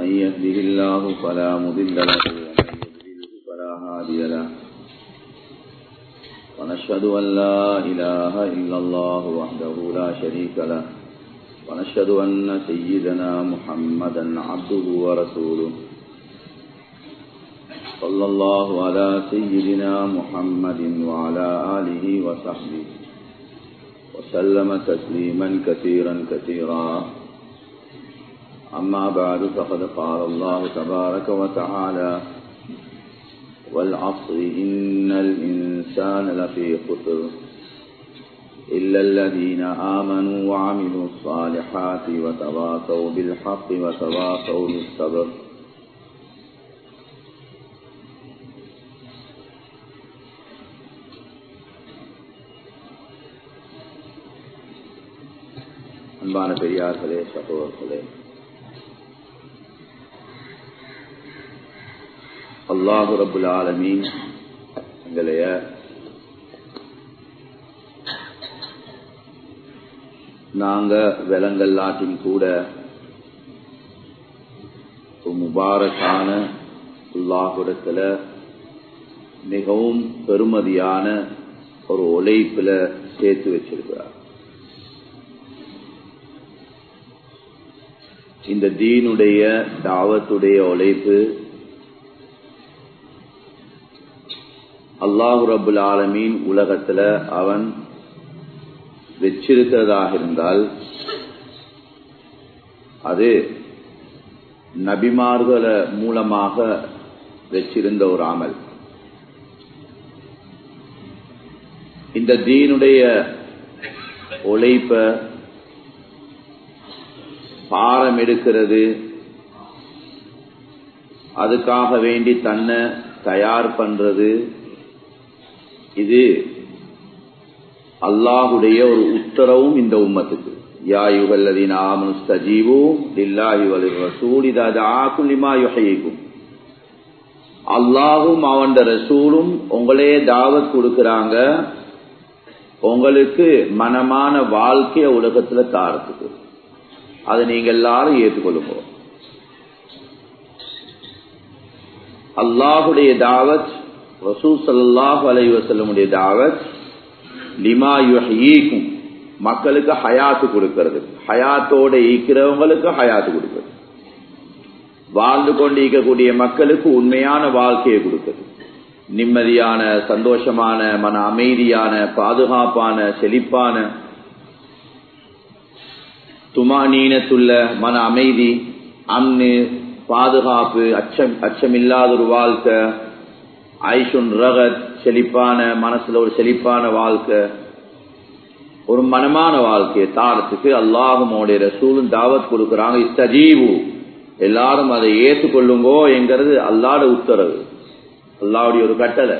من يهده الله فلا مضل له ومن يضلله فلا هادي له ونشهد أن لا إله إلا الله وحده لا شريك له ونشهد أن سيدنا محمدا عبده ورسوله صلى الله على سيدنا محمد وعلى آله وصحبه وسلم تسليما كثيرا كثيرا أما بعد فقد قال الله تبارك وتعالى والعصر إن الإنسان لفي خسر إلا الذين آمنوا وعملوا الصالحات وتواصوا بالحق وتواصوا بالصبر அன்பான பெரியார்களே சகோதரர்களே அல்லாஹு ரபுல் ஆலமீன் எங்களைய நாங்க விலங்கல்லாட்டின் கூட முபாரக்கான அல்லாஹுடத்துல மிகவும் பெருமதியான ஒரு உழைப்புல சேர்த்து வச்சிருக்கிறார் இந்த தீனுடைய தாவத்துடைய உழைப்பு அல்லாஹு ரபுல் ஆலமீன் உலகத்துல அவன் வச்சிருக்கிறதாக இருந்தால் அது நபிமார்கள மூலமாக வச்சிருந்த ஒரு அமல் இந்த தீனுடைய உழைப்ப பாரம் எடுக்கிறது அதுக்காக வேண்டி தன்னை தயார் பண்றது இது அல்லாஹுடைய ஒரு உத்தரவும் இந்த உம்மத்துக்கு யாயுகல்லதீன் ஆமனு ஸ்தஜீவு லில்லாஹி வலிர் ரசூல் இதாக்கும் லிமா யுஹைக்கும் அல்லாஹும் அவன் ரசூலும் உங்களே தாவத் கொடுக்கிறாங்க உங்களுக்கு மனமான வாழ்க்கைய உலகத்துல தாரத்துக்கு அதை நீங்க எல்லாரும் ஏற்றுக்கொள்ளுங்க அல்லாஹுடைய தாவத் ரசூல் சல்லாஹ் அலைவசல்லமுடைய தாவத் லிமா யுஹீக்கும் மக்களுக்கு ஹயாத்து கொடுக்கிறது ஹயாத்தோட ஈக்கிறவங்களுக்கு ஹயாத்து கொடுக்கிறது வாழ்ந்து கொண்டு ஈக்கக்கூடிய மக்களுக்கு உண்மையான வாழ்க்கையை கொடுக்கிறது நிம்மதியான சந்தோஷமான மன அமைதியான பாதுகாப்பான செழிப்பான துமானீனத்துள்ள மன அமைதி அன்னு பாதுகாப்பு அச்சம் அச்சமில்லாத ஒரு வாழ்க்கை ஐஷுன் ரகத் செழிப்பான மனசுல ஒரு செழிப்பான வாழ்க்கை ஒரு மனமான வாழ்க்கையை தாரத்துக்கு அல்லாஹும் ரசூலும் தாவத் கொடுக்கிறாங்க இஸ்தஜீவு எல்லாரும் அதை ஏற்றுக்கொள்ளுங்கோ என்கிறது அல்லாட உத்தரவு அல்லாவுடைய ஒரு கட்டளை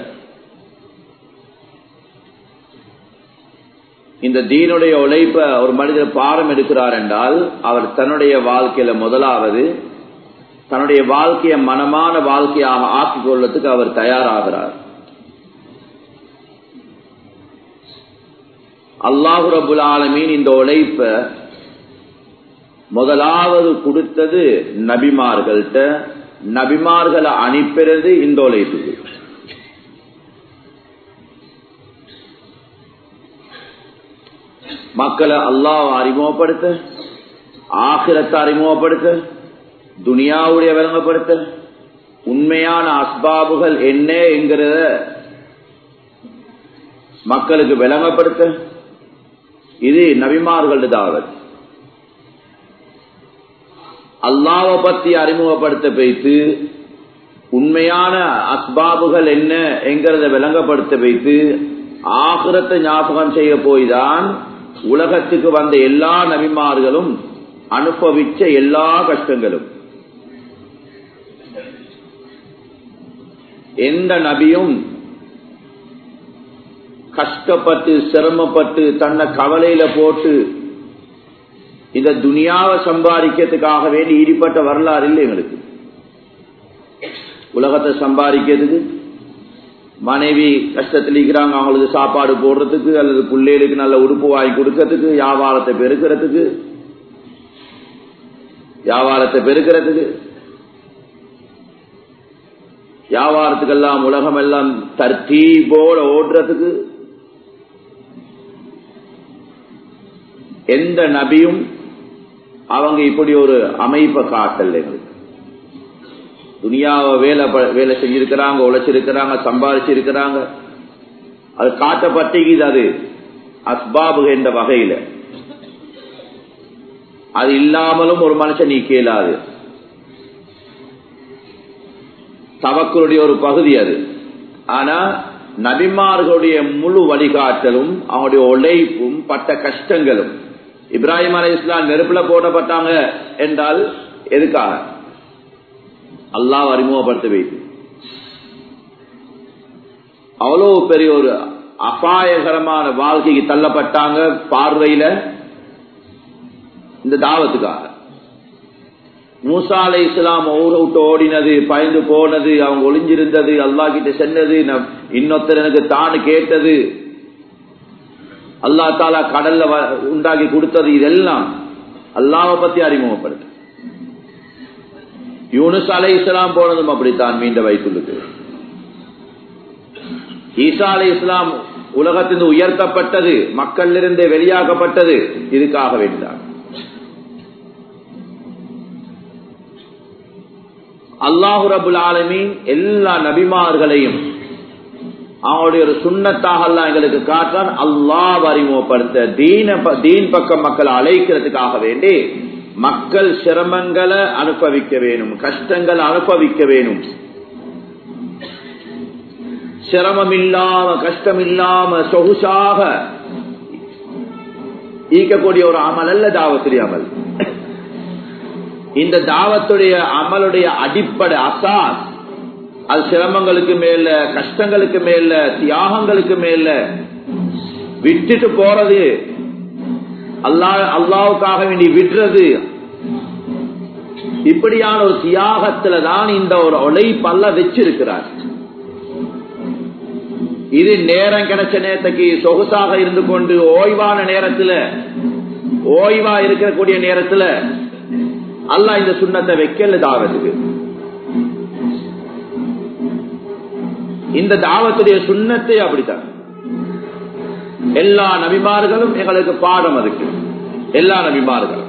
இந்த தீனுடைய உழைப்ப ஒரு மனிதர் பாடம் எடுக்கிறார் என்றால் அவர் தன்னுடைய வாழ்க்கையில முதலாவது தன்னுடைய வாழ்க்கையை மனமான வாழ்க்கையாக ஆக்கிக் கொள்வதற்கு அவர் தயாராகிறார் அல்லாஹு ரபுல் ஆலமீன் இந்த உழைப்ப முதலாவது கொடுத்தது நபிமார்கள்ட்ட நபிமார்களை அனுப்பிறது இந்த உழைப்புக்கு மக்களை அல்லாஹ் அறிமுகப்படுத்த ஆகிரத்தை அறிமுகப்படுத்த துனியாவுடைய விளங்கப்படுத்த உண்மையான அஸ்பாபுகள் என்ன என்கிறத மக்களுக்கு விளங்கப்படுத்த இது நபிமார்கள் தாவத் அல்லாவை பத்தி அறிமுகப்படுத்த வைத்து உண்மையான அஸ்பாபுகள் என்ன என்கிறத விளங்கப்படுத்த வைத்து ஆகிரத்தை ஞாபகம் செய்ய போய்தான் உலகத்துக்கு வந்த எல்லா நபிமார்களும் அனுபவிச்ச எல்லா கஷ்டங்களும் எந்த நபியும் கஷ்டப்பட்டு சிரமப்பட்டு தன்னை கவலையில போட்டு இந்த துனியாவை சம்பாதிக்கிறதுக்காக வேண்டி ஈடுபட்ட வரலாறு இல்லை எங்களுக்கு உலகத்தை சம்பாதிக்கிறதுக்கு மனைவி கஷ்டத்தில் இருக்கிறாங்க அவங்களுக்கு சாப்பாடு போடுறதுக்கு அல்லது பிள்ளைகளுக்கு நல்ல உடுப்பு வாங்கி கொடுக்கறதுக்கு வியாபாரத்தை பெருக்கிறதுக்கு வியாபாரத்தை பெருக்கிறதுக்கு வியாபாரத்துக்கெல்லாம் உலகம் எல்லாம் தர்த்தீபோட ஓடுறதுக்கு எந்த நபியும் அவங்க இப்படி ஒரு அமைப்பை காட்டல் எங்களுக்கு துனியாவை வேலை வேலை செஞ்சிருக்கிறாங்க உழைச்சிருக்கிறாங்க சம்பாதிச்சிருக்கிறாங்க அது காட்டப்பட்டிக்குது அது அஸ்பாபு என்ற வகையில அது இல்லாமலும் ஒரு மனுஷன் நீ கேளாது தவக்களுடைய ஒரு பகுதி அது ஆனா நபிமார்களுடைய முழு வழிகாட்டலும் அவங்களுடைய உழைப்பும் பட்ட கஷ்டங்களும் இப்ராஹிம் அலி இஸ்லாம் நெருப்புல போடப்பட்டாங்க என்றால் எதுக்காக அல்லாஹ் அறிமுகப்படுத்த வைத்து அவ்வளவு பெரிய ஒரு அபாயகரமான வாழ்க்கைக்கு தள்ளப்பட்டாங்க பார்வையில இந்த தாவத்துக்காக மூசா அலை இஸ்லாம் ஊரை விட்டு ஓடினது பயந்து போனது அவங்க ஒளிஞ்சிருந்தது அல்லா கிட்ட சென்னது இன்னொருத்தர் எனக்கு தானு கேட்டது அல்லா தாலா கடல்ல உண்டாக்கி கொடுத்தது இதெல்லாம் அல்லாவை பத்தி அறிமுகப்படுத்து யூனுஸ் அலை இஸ்லாம் போனதும் அப்படித்தான் மீண்ட வைத்துள்ளது ஈசா அலை இஸ்லாம் உலகத்திலிருந்து உயர்த்தப்பட்டது மக்களிலிருந்து வெளியாக்கப்பட்டது இதுக்காக வேண்டாம் அல்லாஹு ரபுல் ஆலமீன் எல்லா நபிமார்களையும் அவனுடைய ஒரு சுண்ணத்தாக எல்லாம் எங்களுக்கு காட்டான் அல்லாஹ் அறிமுகப்படுத்த தீன தீன் பக்கம் மக்களை அழைக்கிறதுக்காக வேண்டி மக்கள் சிரமங்களை அனுபவிக்க வேணும் கஷ்டங்களை அனுபவிக்க வேணும் சிரமம் இல்லாம கஷ்டம் இல்லாம சொகுசாக ஈக்கக்கூடிய ஒரு அமல் அல்ல தாவத்துடைய அமல் இந்த தாவத்துடைய அமலுடைய அடிப்படை அசாஸ் அது சிரமங்களுக்கு மேல கஷ்டங்களுக்கு மேல தியாகங்களுக்கு மேல விட்டுட்டு போறது அல்லா அல்லாவுக்காக வேண்டி விடுறது இப்படியான ஒரு தியாகத்துல தான் இந்த ஒரு உழைப்பல்ல வச்சிருக்கிறார் இது நேரம் கிடைச்ச நேரத்துக்கு சொகுசாக இருந்து கொண்டு ஓய்வான நேரத்துல ஓய்வா இருக்கக்கூடிய நேரத்துல அல்லா இந்த சுண்ணத்தை வைக்கல தாவத்துக்கு இந்த தாவத்துடைய சுண்ணத்தை அப்படித்தான் எல்லா நபிமார்களும் எங்களுக்கு பாடம் அதுக்கு எல்லா நபிமார்களும்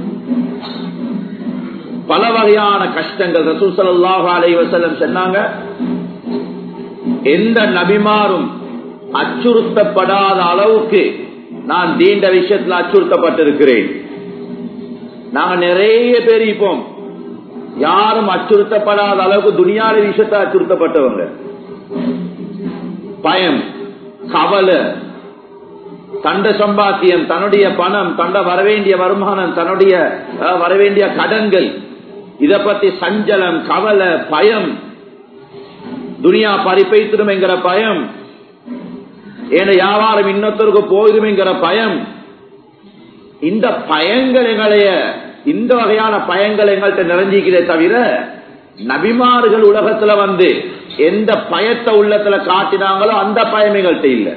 பல வகையான கஷ்டங்கள் ரசூல் சல்லாஹ் அலை வசல்லம் சொன்னாங்க எந்த நபிமாரும் அச்சுறுத்தப்படாத அளவுக்கு நான் தீண்ட விஷயத்தில் அச்சுறுத்தப்பட்டிருக்கிறேன் நாங்க நிறைய பேர் இப்போம் யாரும் அச்சுறுத்தப்படாத அளவுக்கு துணியாத விஷயத்தை அச்சுறுத்தப்பட்டவங்க பயம் கவலை தண்ட சம்பாத்தியம் தன்னுடைய பணம் தண்ட வரவேண்டிய வருமானம் தன்னுடைய வரவேண்டிய கடன்கள் இத பத்தி சஞ்சலம் கவலை பயம் துனியா பறிப்பைத்திடும் என்கிற பயம் ஏன வியாபாரம் இன்னொருத்தருக்கு போயிடும் என்கிற பயம் இந்த பயங்கள் எங்களைய இந்த வகையான பயங்கள் எங்கள்கிட்ட நிறைஞ்சிக்கிறே தவிர நபிமார்கள் உலகத்துல வந்து எந்த பயத்தை உள்ளத்துல காட்டினாங்களோ அந்த பயம் எங்கள்கிட்ட இல்ல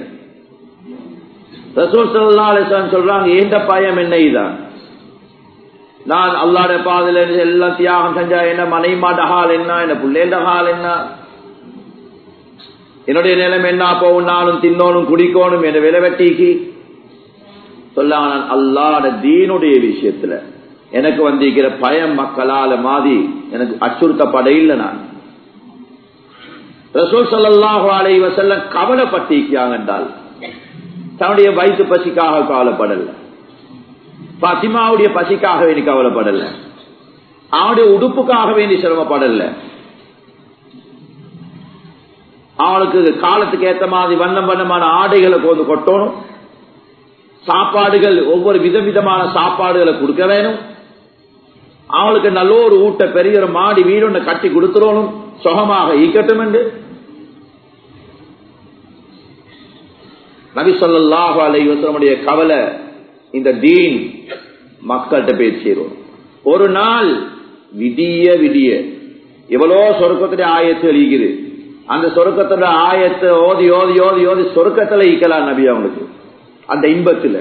ரசூல் சல்லா அலிஸ்லாம் சொல்றாங்க எந்த பயம் என்ன இதான் நான் அல்லாட பாதையில எல்லாம் தியாகம் செஞ்சா என்ன மனைமாட்ட ஹால் என்ன என்ன பிள்ளைண்ட ஹால் என்ன என்னுடைய நிலைமை என்ன போகும் நானும் தின்னோனும் குடிக்கோணும் என்ற விலை வெட்டிக்கு சொல்லாங்க நான் அல்லாட தீனுடைய விஷயத்துல எனக்கு வந்திருக்கிற பயம் மக்களால மாதி எனக்கு அச்சுறுத்தப்பட இல்லை நான் ரசூல் சல்லாஹு அலை வசல்ல கவலைப்பட்டிருக்கிறாங்க என்றால் தன்னுடைய வயிற்று பசிக்காக கவலைப்படல பசிமாவுடைய பசிக்காக வேண்டி கவலைப்படல அவனுடைய உடுப்புக்காக வேண்டி சிரமப்படல அவனுக்கு காலத்துக்கு ஏற்ற மாதிரி வண்ணம் வண்ணமான ஆடைகளை கொண்டு கொட்டணும் சாப்பாடுகள் ஒவ்வொரு விதவிதமான சாப்பாடுகளை கொடுக்க வேணும் அவளுக்கு நல்ல ஒரு ஊட்ட பெரிய ஒரு மாடி வீடு ஒன்று கட்டி கொடுத்துடணும் சுகமாக ஈக்கட்டும் என்று நபி சொல்லாஹு அலைவசனுடைய கவலை இந்த தீன் மக்கள்கிட்ட போய் சேரும் ஒரு நாள் விடிய விடிய எவ்வளோ சொருக்கத்துடைய ஆயத்து அழிக்குது அந்த சொருக்கத்தோட ஆயத்தை ஓதி ஓதி ஓதி ஓதி சொருக்கத்துல ஈக்கலாம் நபி அவங்களுக்கு அந்த இன்பத்துல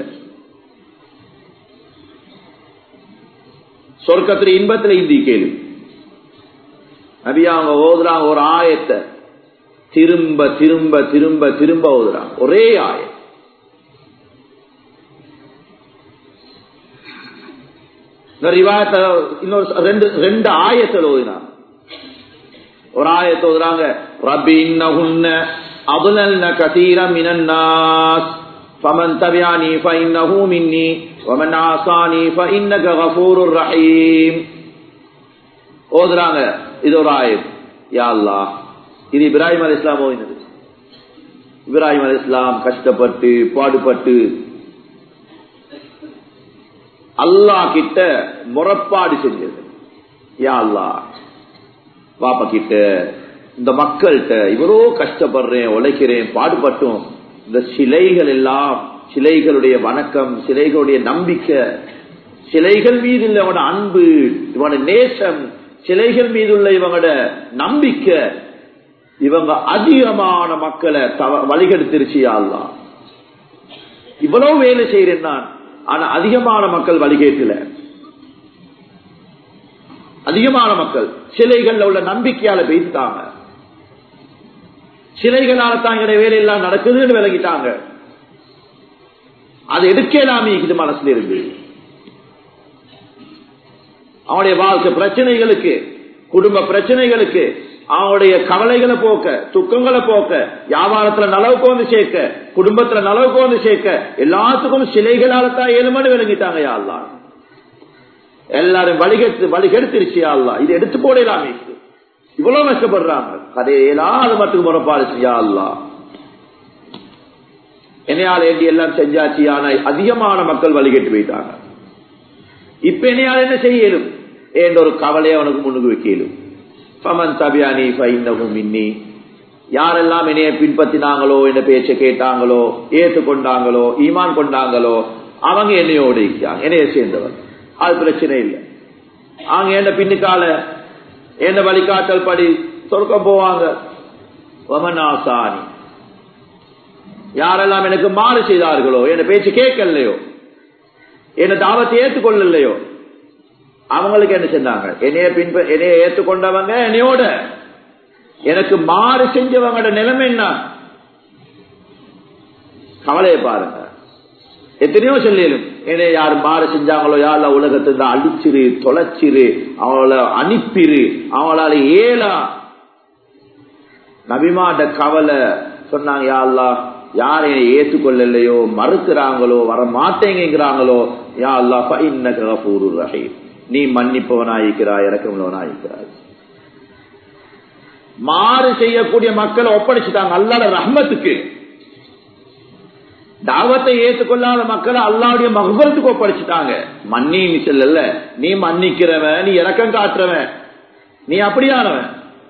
சொர்க்கத்துல இன்பத்துல இந்தி கேள்வி நபி அவங்க ஓதுறாங்க ஒரு ஆயத்தை திரும்ப திரும்ப திரும்ப திரும்ப ஓதுறாங்க ஒரே ஆயம் இந்த ரிவாயத்தை இன்னொரு ரெண்டு ரெண்டு ஆயத்தில் ஓதினாங்க ஒரு ஆயத்தை ஓதுறாங்க ரபி இன்னஹுன்ன அபுலல்ன கதீரம் மினன்னாஸ் فمن تبعني فإنه مني ومن عصاني فإنك غفور رحيم ஓதுறாங்க இது ஒரு ஆயத் யா அல்லாஹ் இது இப்ராஹிம் அலி இஸ்லாம் ஓதினது இப்ராஹிம் அலி இஸ்லாம் கஷ்டப்பட்டு பாடுபட்டு அல்லாஹ் கிட்ட முறப்பாடு செஞ்சது யா அல்லாஹ் பாப்பா கிட்ட இந்த மக்கள்கிட்ட இவ்வளோ கஷ்டப்படுறேன் உழைக்கிறேன் பாடுபட்டும் இந்த சிலைகள் எல்லாம் சிலைகளுடைய வணக்கம் சிலைகளுடைய நம்பிக்கை சிலைகள் மீது உள்ள இவனோட அன்பு இவனோட நேசம் சிலைகள் மீது உள்ள இவங்களோட நம்பிக்கை இவங்க அதிகமான மக்களை வழிகெடுத்திருச்சு அல்லா இவ்வளவு வேலை செய்யறேன் நான் ஆனா அதிகமான மக்கள் வழிகேட்டுல அதிகமான மக்கள் சிலைகள்ல உள்ள நம்பிக்கையால பேசிட்டாங்க சிலைகளால தான் எங்களுடைய வேலையெல்லாம் நடக்குதுன்னு விளங்கிட்டாங்க அது எடுக்கலாமே இது மனசுல இருந்து அவனுடைய வாழ்க்கை பிரச்சனைகளுக்கு குடும்ப பிரச்சனைகளுக்கு அவனுடைய கவலைகளை போக்க துக்கங்களை போக்க வியாபாரத்துல நலவுக்கு வந்து சேர்க்க குடும்பத்துல நலவுக்கு வந்து சேர்க்க எல்லாத்துக்கும் சிலைகளால தான் ஏழுமணி விளங்கிட்டாங்க யாழ்லாம் எல்லாரும் வழிகெடுத்து வழிகெடுத்துருச்சு அல்லா இது எடுத்து போடலாமே இவ்வளவு கஷ்டப்படுறாங்க கதையெல்லாம் அது மட்டும் முறப்பாடு செய்யா அல்லா என்னையால் ஏண்டி எல்லாம் செஞ்சாச்சு ஆனா அதிகமான மக்கள் வழிகெட்டு போயிட்டாங்க இப்ப என்னையால் என்ன செய்யலும் என்ற ஒரு கவலையை அவனுக்கு முன்னுக்கு வைக்கலும் பமன் தபியானி பைந்தகும் இன்னி யாரெல்லாம் என்னைய பின்பற்றினாங்களோ என்ன பேச்சை கேட்டாங்களோ ஏற்றுக்கொண்டாங்களோ ஈமான் கொண்டாங்களோ அவங்க என்னையோடு இருக்கிறாங்க என்னைய சேர்ந்தவர் அது பிரச்சனை இல்லை அவங்க என்ன பின்னுக்கால என்ன வழிகாட்டல் படி சொர்க்கம் போவாங்க வமனாசானி யாரெல்லாம் எனக்கு மாறு செய்தார்களோ என்ன பேச்சு கேட்கலையோ என்ன தாவத்தை ஏற்றுக்கொள்ளலையோ அவங்களுக்கு என்ன செஞ்சாங்க என்னைய பின்ப என்னைய ஏற்றுக்கொண்டவங்க என்னையோட எனக்கு மாறு செஞ்சவங்களோட நிலைமை என்ன கவலையை பாருங்க எத்தனையோ சொல்லிடும் ஏன்னா யார் மாற செஞ்சாங்களோ யார உலகத்துல அழிச்சிரு தொலைச்சிரு அவங்கள அனுப்பிரு அவங்களால ஏலா நபிமாட்ட கவலை சொன்னாங்க யாழ்லா யார் என்னை ஏற்றுக்கொள்ளலையோ மறுக்கிறாங்களோ வர மாட்டேங்கிறாங்களோ யா அல்லா பைன்னூரு ரஹி நீ மன்னிப்பவனாயிருக்கிறாய் இறக்கமுள்ளவனாயிருக்கிறாய் மாறு செய்யக்கூடிய மக்களை ஒப்படைச்சிட்டாங்க அல்லாத ரஹ்மத்துக்கு தாவத்தை ஏற்றுக்கொள்ளாத மக்களை அல்லாவுடைய மகபரத்துக்கு ஒப்படைச்சிட்டாங்க மன்னி நீ செல்லல நீ மன்னிக்கிறவன் நீ இறக்கம் காட்டுறவன் நீ அப்படியானவன்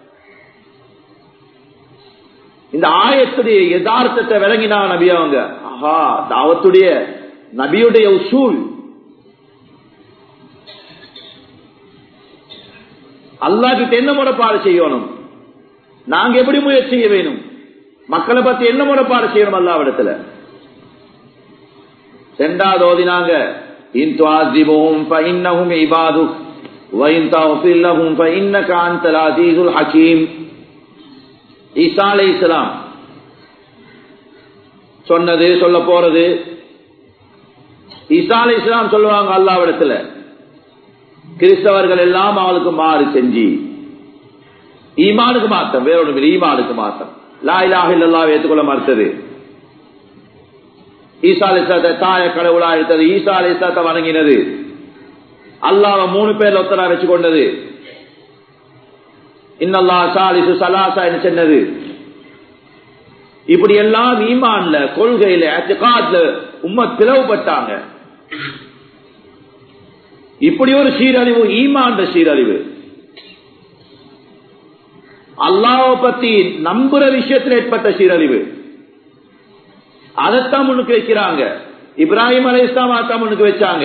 இந்த ஆயத்துடைய யதார்த்தத்தை விளங்கினாங்க நபி அவங்க ஆஹா தாவத்துடைய நபியுடைய உசூல் அல்லாஹ்கிட்ட என்ன முறைப்பாடு செய்யணும் நாங்க எப்படி முயற்சி செய்ய வேணும் மக்களை பத்தி என்ன முறைப்பாடு செய்யணும் அல்லாவிடத்துல ரெண்டாவது ஓதினாங்க இன் துவாசிபும் ஃபஇன்னஹும் இபாதுக் وإن تغفر لهم فإنك أنت العزيز الحكيم ஈசா அலைஹிஸ்ஸலாம் சொன்னது சொல்ல போறது ஈசா அலைஹிஸ்ஸலாம் சொல்லுவாங்க அல்லாவிடத்துல கிறிஸ்தவர்கள் எல்லாம் அவளுக்கு மாறு செஞ்சு ஈமானுக்கு மாத்தம் வேற ஒன்று ஈமானுக்கு மாத்தம் லா இலாஹ இல்லல்லாஹ் ஏற்றுக்கொள்ள மறுத்தது ஈசா அலிஸ்லாத்தை தாய கடவுளா எடுத்தது ஈசா அலிஸ்லாத்தை வணங்கினது அல்லாஹ் மூணு பேர் ஒத்தரா வச்சு கொண்டது இன்னல்லா சாலிசு சலாசா என்று சொன்னது இப்படி எல்லாம் ஈமான்ல கொள்கையில அத்திகாத்ல உம்ம பிளவுபட்டாங்க இப்படி ஒரு சீரழிவு ஈமான் சீரழிவு அல்லாவை பத்தி நம்புற விஷயத்தில் ஏற்பட்ட சீரழிவு அதைத்தான் முன்னுக்கு வைக்கிறாங்க இப்ராஹிம் அலை இஸ்லாம் அதான் முன்னுக்கு வச்சாங்க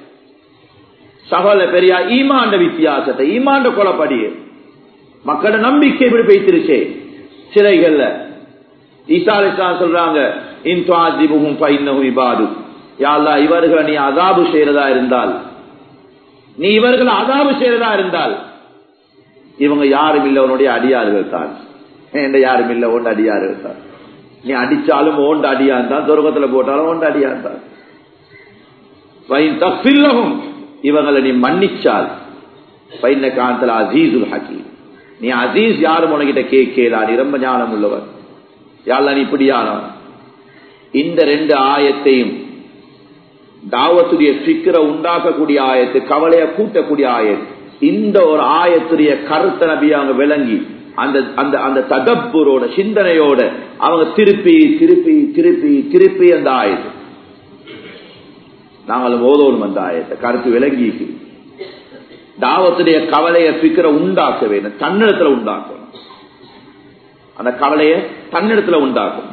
சகோல பெரியா ஈமாண்ட வித்தியாசத்தை ஈமாண்ட கொலப்படியே மக்களோட நம்பிக்கை இப்படி பேசிருச்சே சிலைகள்ல ஈசா அலிஸ்லாம் சொல்றாங்க இன்துவாஜிபுகும் பைன்னஹும் இபாது யாழ்லா இவர்களை நீ அதாபு செய்யறதா இருந்தால் நீ இவர்கள் அதாபு செய்யறதா இருந்தால் இவங்க யாரும் இல்ல உன்னுடைய அடியார்கள் தான் என்ற யாரும் இல்ல ஓண்ட அடியார்கள் தான் நீ அடிச்சாலும் ஓண்ட அடியான் தான் துரகத்துல போட்டாலும் ஓண்ட அடியான் தான் தப்பில்லவும் இவங்களை நீ மன்னிச்சால் பைன காந்தல அசீசுல் ஹக்கீம் நீ அசீஸ் யாரும் உனக்கிட்ட கேட்கலா நீ ரொம்ப ஞானம் உள்ளவர் யாழ்லா நீ இப்படியானவன் இந்த ரெண்டு ஆயத்தையும் தாவத்துடைய சிக்கரை உண்டாக்கக்கூடிய ஆயத்து கவலையை கூட்டக்கூடிய ஆயத்து இந்த ஒரு ஆயத்துடைய கருத்தை நபி அவங்க விளங்கி அந்த அந்த அந்த தகப்பூரோட சிந்தனையோட அவங்க திருப்பி திருப்பி திருப்பி திருப்பி அந்த ஆயத்து நாங்களும் ஓதோடும் அந்த ஆயத்தை கருத்து விளங்கி தாவத்துடைய கவலையை பிக்கிற உண்டாக்க வேணும் தன்னிடத்துல உண்டாக்கணும் அந்த கவலையை தன்னிடத்துல உண்டாக்கணும்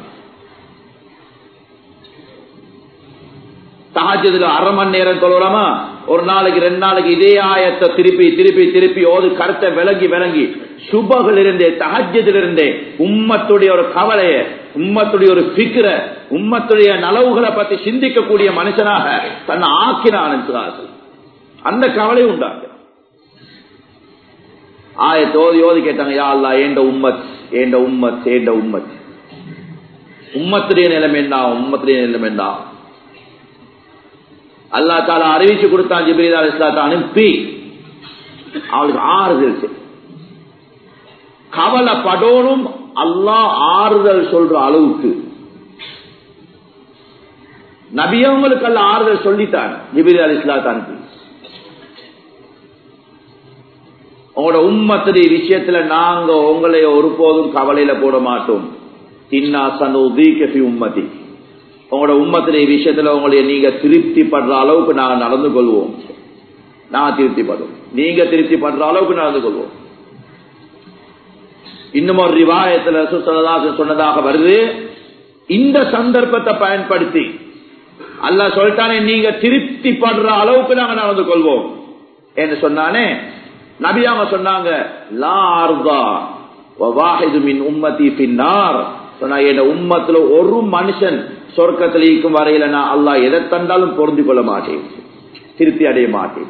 தகாஜதுல அரை மணி நேரம் தொழலாமா ஒரு நாளைக்கு ரெண்டு நாளைக்கு இதே ஆயத்தை திருப்பி திருப்பி திருப்பி ஓது கருத்தை விளங்கி விளங்கி சுபகள் இருந்தே தகஜத்தில் இருந்தே உம்மத்துடைய ஒரு கவலைய உம்மத்துடைய ஒரு பிக்கிற உம்மத்துடைய நலவுகளை பத்தி சிந்திக்கக்கூடிய மனுஷனாக தன்னை ஆக்கினான் அந்த கவலை உண்டாக்கு ஆயத்தை ஓதி ஓதி கேட்டாங்க யா அல்லா ஏண்ட உம்மத் ஏண்ட உம்மத் ஏண்ட உம்மத் உம்மத்துடைய நிலைமை என்ன உம்மத்துடைய நிலைமை என்ன அல்லா தால அறிவிச்சு கொடுத்தான் ஜிபிரிதா இஸ்லாத்தை அனுப்பி அவளுக்கு ஆறுதல் கவலைப்படோனும் அல்லா ஆறுதல் சொல்ற அளவுக்கு நபியவங்களுக்கு அல்ல ஆறுதல் சொல்லித்தான் ஜிபிரி அலி இஸ்லாத் அனுப்பி உங்களோட உம்மத்துடைய விஷயத்துல நாங்க உங்களை ஒருபோதும் கவலையில போட மாட்டோம் இன்னா சனூதி உம்மதி உங்களோட உம்மத்துடைய விஷயத்துல உங்களுடைய நீங்க திருப்தி படுற அளவுக்கு நாங்க நடந்து கொள்வோம் நான் திருப்தி படுவோம் நீங்க திருப்தி படுற அளவுக்கு நடந்து கொள்வோம் இன்னும் ஒரு ரிவாயத்துல சுசலதாக சொன்னதாக வருது இந்த சந்தர்ப்பத்தை பயன்படுத்தி அல்ல சொல்லிட்டானே நீங்க திருப்தி படுற அளவுக்கு நாங்க நடந்து கொள்வோம் என்று சொன்னானே நபியாம சொன்னாங்க லா அர்தா வாஹிது மின் உம்மதி பின்னார் சொன்னா என் உம்மத்துல ஒரு மனுஷன் சொர்க்கத்தில் இருக்கும் வரையில நான் அல்லா எதை தந்தாலும் பொருந்தி கொள்ள மாட்டேன் திருப்தி அடைய மாட்டேன்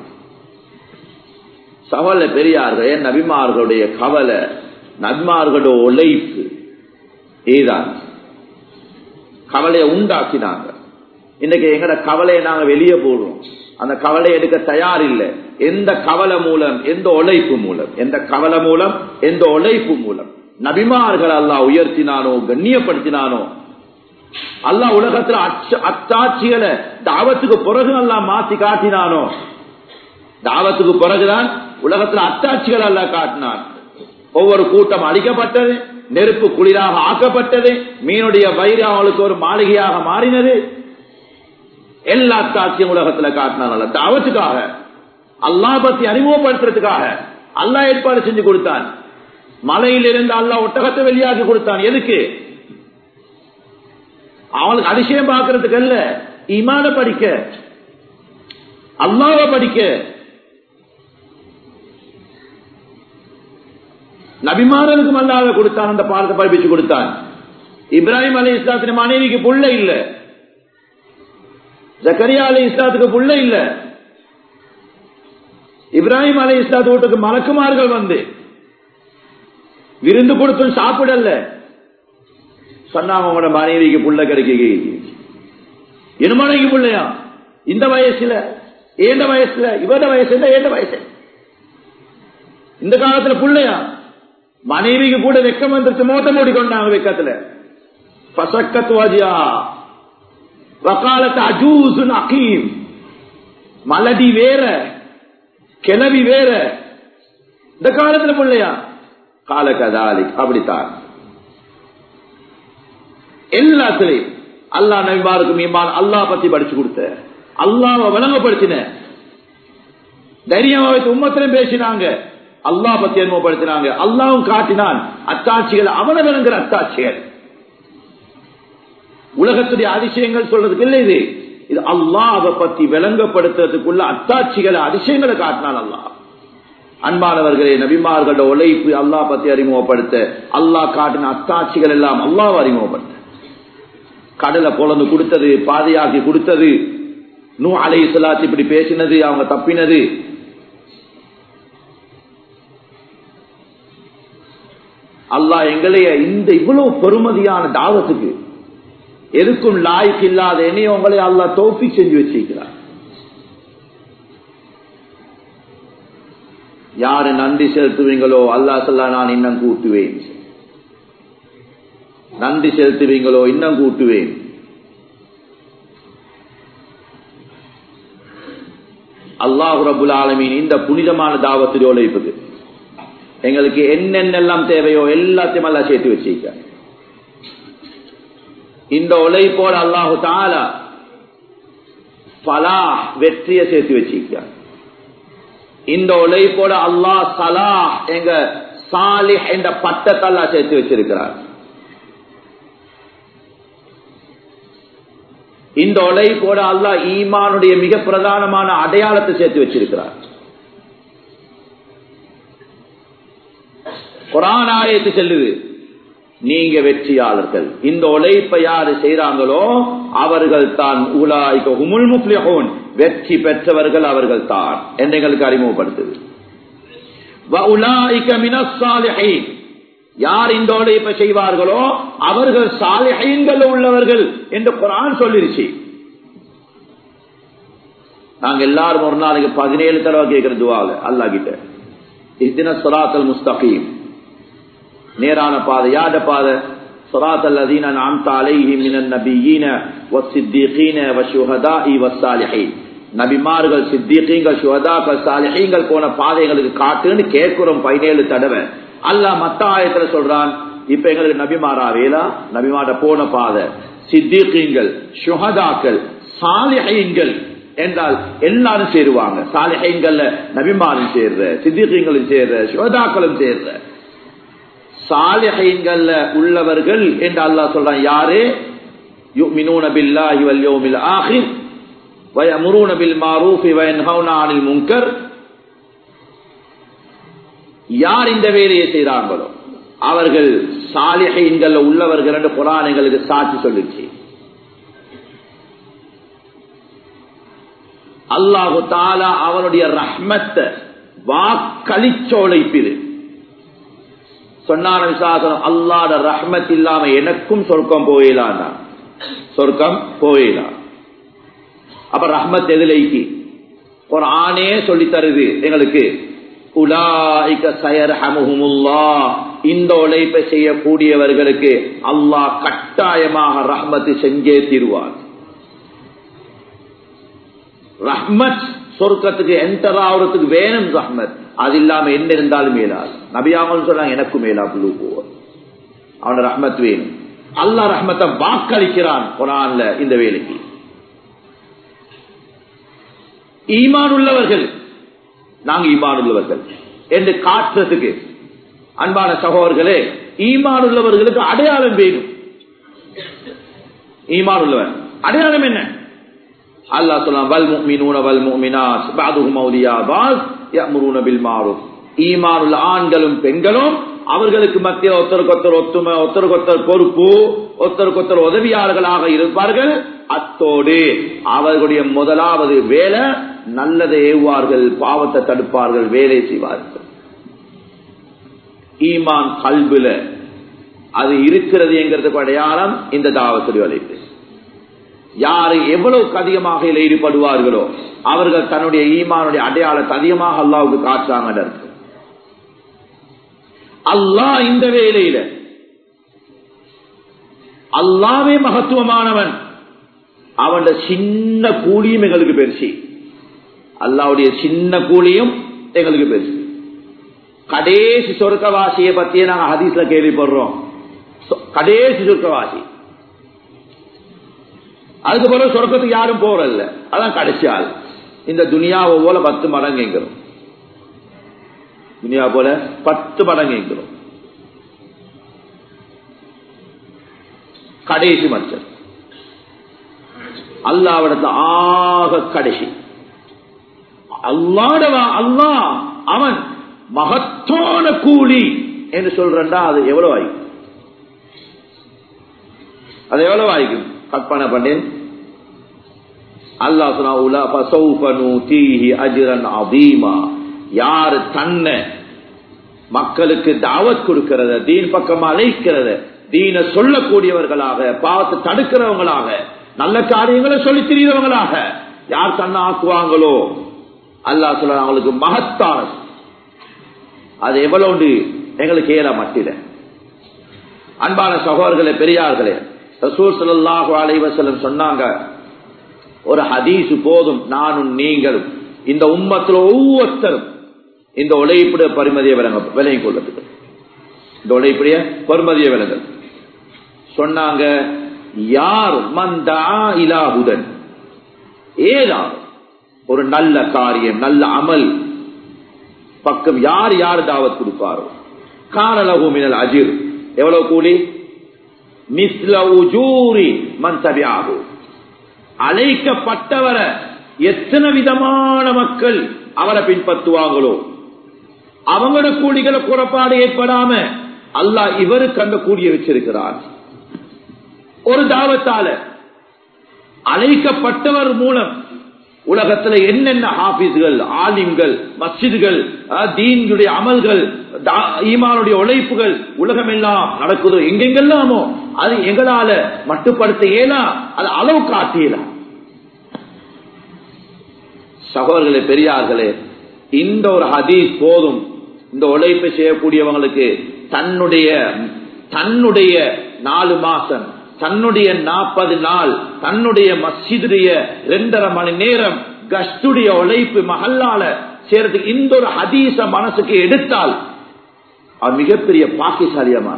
சவல பெரியார்கள் என் நபிமார்களுடைய கவலை நபிமார்களுடைய உழைப்பு ஏதான் கவலையை உண்டாக்கினாங்க இன்னைக்கு எங்கட கவலையை நாங்க வெளியே போடுறோம் அந்த கவலை எடுக்க தயார் இல்லை எந்த கவலை மூலம் எந்த உழைப்பு மூலம் எந்த கவலை மூலம் எந்த உழைப்பு மூலம் நபிமார்கள் அல்லா உயர்த்தினானோ கண்ணியப்படுத்தினானோ அல்லா உலகத்துல அச்சாட்சிகளை தாவத்துக்கு பிறகு அல்லா மாத்தி காட்டினானோ தாவத்துக்கு பிறகுதான் உலகத்துல அத்தாட்சிகள் அல்லா காட்டினான் ஒவ்வொரு கூட்டம் அழிக்கப்பட்டது நெருப்பு குளிராக ஆக்கப்பட்டது மீனுடைய வயிறு அவளுக்கு ஒரு மாளிகையாக மாறினது எல்லா சாட்சியும் உலகத்துல காட்டினான் தாவத்துக்காக அல்லா பத்தி அறிமுகப்படுத்துறதுக்காக அல்லா ஏற்பாடு செஞ்சு கொடுத்தான் மலையிலிருந்து அல்லா ஒட்டகத்தை வெளியாக்கி கொடுத்தான் எதுக்கு அவனுக்கு அதிசயம் பார்க்கறதுக்கு அல்ல இமான படிக்க அல்லாவ படிக்க நபிமாரனுக்கும் அல்லாத கொடுத்தான் அந்த பாடத்தை படிப்பிச்சு கொடுத்தான் இப்ராஹிம் அலி இஸ்லாத்தின் மனைவிக்கு புள்ள இல்ல ஜக்கரியா அலி இஸ்லாத்துக்கு புள்ள இல்ல இப்ராஹிம் அலி இஸ்லாத்து வீட்டுக்கு மலக்குமார்கள் வந்து விருந்து கொடுத்தும் சாப்பிடல சொன்னாங்க உங்களோட மனைவிக்கு புள்ள கிடைக்க இருமனைக்கு புள்ளையா இந்த வயசுல ஏண்ட வயசுல இவட வயசு ஏண்ட வயசு இந்த காலத்துல புள்ளையா மனைவிக்கு கூட வெக்கம் வந்துருச்சு மோட்டம் மூடிக்கொண்டாங்க வெக்கத்துல பசக்கத்துவாஜியா வக்காலத்து அஜூசு அகீம் மலடி வேற கிளவி வேற இந்த காலத்துல பிள்ளையா கால கதாலி அப்படித்தான் எல்லாத்திலையும் அல்லா நபிமாருக்கும் ஈமான் அல்லா பத்தி படிச்சு கொடுத்த அல்லாவை விளங்கப்படுத்தின தைரியமா வைத்து உம்மத்திலும் பேசினாங்க அல்லா பத்தி அறிமுகப்படுத்தினாங்க அல்லாவும் காட்டினான் அத்தாட்சிகள் அவனை விளங்குற அத்தாட்சிகள் உலகத்துடைய அதிசயங்கள் சொல்றதுக்கு இல்லை இது இது அல்லாவை பத்தி விளங்கப்படுத்துறதுக்குள்ள அத்தாட்சிகளை அதிசயங்களை காட்டினான் அல்லாஹ் அன்பானவர்களே நபிமார்களோட உழைப்பு அல்லா பத்தி அறிமுகப்படுத்த அல்லாஹ் காட்டின அத்தாட்சிகள் எல்லாம் அல்லாவை அறிமுகப்படுத்த கடலை பொழந்து கொடுத்தது பாதையாக்கி கொடுத்தது நூ அலை சலாத்து இப்படி பேசினது அவங்க தப்பினது அல்லாஹ் எங்களைய இந்த இவ்வளவு பெருமதியான தாவத்துக்கு எதுக்கும் லாய்க்கு இல்லாத என்னைய உங்களை அல்லாஹ் தோப்பி செஞ்சு வச்சிருக்கிறார் யாரு நன்றி செலுத்துவீங்களோ அல்லா சொல்லா நான் இன்னும் கூட்டுவேன் நன்றி செலுத்துவீங்களோ இன்னும் கூட்டுவேன் அல்லாஹு ரபுல் ஆலமீன் இந்த புனிதமான தாவத்தில் உழைப்புக்கு எங்களுக்கு என்னென்னெல்லாம் தேவையோ எல்லாத்தையும் எல்லாம் சேர்த்து வச்சிருக்க இந்த உழைப்போட அல்லாஹு தாலா பலா வெற்றியை சேர்த்து வச்சிருக்க இந்த உழைப்போட அல்லாஹ் சலா எங்க சாலிஹ் என்ற பட்டத்தை எல்லாம் சேர்த்து வச்சிருக்கிறார் இந்த உழைப்போட அல்லாஹ் ஈமானுடைய மிக பிரதானமான அடையாளத்தை சேர்த்து வச்சிருக்கிறார் குரான் ஆயத்து செல்லுது நீங்க வெற்றியாளர்கள் இந்த உழைப்பை யாரு செய்யறாங்களோ அவர்கள் தான் உலாய்க உமுல் முப்ளிஹூன் வெற்றி பெற்றவர்கள் அவர்கள் தான் என்று எங்களுக்கு அறிமுகப்படுத்துது யார் இந்த உழைப்பை செய்வார்களோ அவர்கள் சாலிஹீன்கள் உள்ளவர்கள் என்று குரான் சொல்லிருச்சு நாங்க எல்லாரும் ஒரு நாளைக்கு பதினேழு தடவை கேட்கிற துவால அல்லா கிட்ட இத்தின சலாத்தல் முஸ்தகீம் நேரான பாதை யாட பாதை صراط الذين أنعمت عليهم من النبيين والصديقين والشهداء والصالحين நபிமார்கள் சித்திகீங்கள் சுகதாக்கள் சாலிஹீங்கள் போன பாதைகளுக்கு காட்டுன்னு கேட்கிறோம் பதினேழு தடவை அல்லாஹ் மத்த ஆயத்துல சொல்றான் இப்ப எங்களுக்கு நபிமாரா வேலா நபிமார போன பாதை சித்திகீங்கள் சுகதாக்கள் சாலிஹீன்கள் என்றால் எல்லாரும் சேருவாங்க சாலிஹீன்கள்ல நபிமாரும் சேர்ற சித்திகீங்களும் சேர்ற சுகதாக்களும் சேர்ற சாலிஹீன்கள்ல உள்ளவர்கள் என்று அல்லாஹ் சொல்றான் யாரு யுமினூன பில்லாஹி வல் யௌமில் ஆஹிர் ويأمرون بالمعروف وينهون عن المنكر யார் இந்த வேலையை செய்கிறார்களோ அவர்கள் சாலிஹீன்கள் உள்ளவர்கள் என்று குரான் எங்களுக்கு சாட்சி சொல்லிச்சு அல்லாஹு தாலா அவனுடைய ரஹ்மத்தை வாக்களிச்சோழைப்பிது சொன்னான விசாசனம் அல்லாட ரஹ்மத் இல்லாம எனக்கும் சொர்க்கம் போயிலான் சொர்க்கம் போயிலாம் அப்ப ரஹ்மத் எதிலைக்கு ஒரு ஆணே சொல்லி தருது எங்களுக்கு இந்த உழைப்பை செய்யக்கூடியவர்களுக்கு அல்லாஹ் கட்டாயமாக ரஹ்மத்து செஞ்சே தீர்வார் ரஹ்மத் சொர்க்கத்துக்கு என்டர் ஆகுறதுக்கு வேணும் ரஹ்மத் அது இல்லாம என்ன இருந்தாலும் மேலாது நபியாமல் சொன்னாங்க எனக்கும் மேலா புழு போவார் அவன ரஹ்மத் வேணும் அல்லா ரஹ்மத்தை வாக்களிக்கிறான் குரான்ல இந்த வேலைக்கு ஈமான் உள்ளவர்கள் நாங்க ஈமான் உள்ளவர்கள் என்று காட்டுறதுக்கு அன்பான சகோதரர்களே ஈமான் உள்ளவர்களுக்கு அடையாளம் வேணும் ஈமான் உள்ளவர் அடையாளம் என்ன அல்லா சொல்லலாம் வல் முக்மினூன வல் முக்மினாஸ் பாதுகும் மௌலியா பாஸ் யமுருன பில் மாறும் ஈமான் உள்ள ஆண்களும் பெண்களும் அவர்களுக்கு மத்தியில் ஒருத்தருக்கு ஒருத்தர் ஒத்துமை ஒருத்தருக்கு ஒருத்தர் பொறுப்பு ஒருத்தருக்கு ஒருத்தர் உதவியாளர்களாக இருப்பார்கள் அத்தோடு அவர்களுடைய முதலாவது வேலை நல்லதை ஏவுவார்கள் பாவத்தை தடுப்பார்கள் வேலை செய்வார்கள் ஈமான் கல்புல அது இருக்கிறது என்கிறதுக்கு அடையாளம் இந்த தாவத்துடைய வலைப்பு யாரு எவ்வளவுக்கு அதிகமாக இதில் ஈடுபடுவார்களோ அவர்கள் தன்னுடைய ஈமானுடைய அடையாளத்தை அதிகமாக அல்லாவுக்கு காற்றாங்க அல்லாஹ் இந்த வேலையில அல்லாவே மகத்துவமானவன் அவன் சின்ன கூலியும் எங்களுக்கு பெருசி அல்லாவுடைய சின்ன கூலியும் எங்களுக்கு பெருசு கடைசி சொர்க்கவாசியை பத்தியே நாங்க ஹதீஸ்ல கேள்விப்படுறோம் கடைசி சொர்க்கவாசி அதுக்கு பிறகு சொர்க்கத்துக்கு யாரும் போறல்ல அதான் கடைசி ஆள் இந்த துனியாவை போல பத்து மடங்கு எங்கிறோம் துனியா போல பத்து மடங்கு எங்கிறோம் கடைசி மச்சம் அல்லாவிடத்து ஆக கடைசி அல்லாடவா அல்லா அவன் மகத்தான கூலி என்று சொல்றா அது எவ்வளவு ஆயிக்கும் அது எவ்வளவு ஆயிக்கும் கற்பனை பண்ணேன் அல்லா சொன்னா யாரு தன்னை மக்களுக்கு தாவத் கொடுக்கிறத தீன் பக்கம் அழைக்கிறத தீன சொல்லக்கூடியவர்களாக பார்த்து தடுக்கிறவங்களாக நல்ல காரியங்களை சொல்லி திரிகிறவங்களாக யார் தன்னை ஆக்குவாங்களோ அல்லாஹ் சொல்ற அவங்களுக்கு மகத்தானது அது எவ்வளவு எங்களுக்கு ஏற மட்டில அன்பான சகோதரர்களே பெரியார்களே ரசூல் ஸல்லல்லாஹு அலைஹி வஸல்லம் சொன்னாங்க ஒரு ஹதீஸ் போதும் நானும் நீங்களும் இந்த உம்மத்துல ஒவ்வொருத்தரும் இந்த உழைப்புடைய பரிமதியை விளங்க விலகிக் கொள்வதுக்கு இந்த உழைப்புடைய பரிமதியை விலங்க சொன்னாங்க யார் மந்தா இலாஹுதன் ஏதாவது ஒரு நல்ல காரியம் நல்ல அமல் பக்கம் யார் யார் தாவத் கொடுப்பாரோ காணலகு மினல் அஜிர் எவ்வளவு கூலி மிஸ்ல உஜூரி மன் தபியாகு அழைக்கப்பட்டவரை எத்தனை விதமான மக்கள் அவரை பின்பற்றுவாங்களோ அவங்களோட கூலிகளை குறைபாடு ஏற்படாம அல்லாஹ் இவருக்கு அந்த கூலிய வச்சிருக்கிறார் ஒரு தாவத்தால அழைக்கப்பட்டவர் மூலம் உலகத்துல என்னென்ன ஹாபிஸ்கள் ஆலிம்கள் மஸ்ஜிதுகள் தீனுடைய அமல்கள் ஈமானுடைய உழைப்புகள் உலகம் எல்லாம் நடக்குதோ எங்கெங்கெல்லாமோ அது எங்களால மட்டுப்படுத்த இயலா அது அளவு காட்டியலாம் சகோதரர்களே பெரியார்களே இந்த ஒரு ஹதீஸ் போதும் இந்த உழைப்பு செய்யக்கூடியவங்களுக்கு தன்னுடைய தன்னுடைய நாலு மாசம் தன்னுடைய நாற்பது நாள் தன்னுடைய மஸ்ஜிதுடைய ரெண்டரை மணி நேரம் கஸ்டுடைய உழைப்பு மகல்லால சேர்றதுக்கு இந்த ஒரு ஹதீச மனசுக்கு எடுத்தால் அவர் மிகப்பெரிய பாக்கிசாலியமா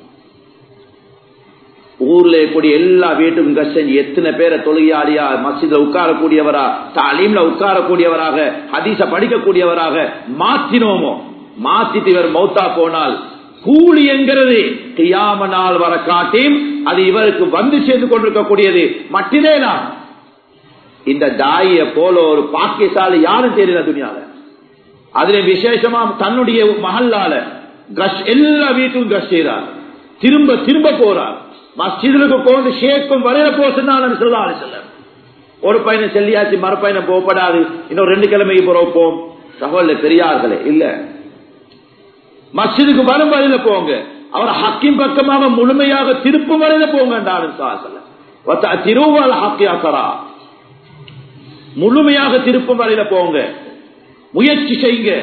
ஊர்ல கூடிய எல்லா வீட்டுக்கும் கஷ்டம் எத்தனை பேரை தொழுகையாளியா மசித உட்காரக்கூடியவரா தாலீம்ல உட்காரக்கூடியவராக ஹதீச படிக்கக்கூடியவராக மாற்றினோமோ மாத்திட்டு இவர் மௌத்தா போனால் கூலி என்கிறது கியாம நாள் வர காட்டியும் அது இவருக்கு வந்து சேர்ந்து கொண்டிருக்கக்கூடியது மட்டினே நான் இந்த தாய போல ஒரு பாக்கியசாலி யாரும் தெரியல துணியால அதுல விசேஷமா தன்னுடைய மகல்லால கஷ் எல்லா வீட்டுக்கும் கஷ் செய்றார் திரும்ப திரும்ப போறார் மஸ்ஜிதுக்கு போந்து ஷேக்கும் வரையில போ சொன்னாலும் சொல்லாரு சொல்ல ஒரு பையனை செல்லியாச்சு மறுபயனை போகப்படாது இன்னும் ரெண்டு கிழமைக்கு போறோம் சகோதர பெரியார்களே இல்ல மஸ்ஜிதுக்கு வரும் வரையில போங்க அவர் ஹக்கின் பக்கமாக முழுமையாக திருப்பும் வரையில போங்க திருவால் ஹக்கியாசரா முழுமையாக திருப்பும் வரையில போங்க முயற்சி செய்யுங்க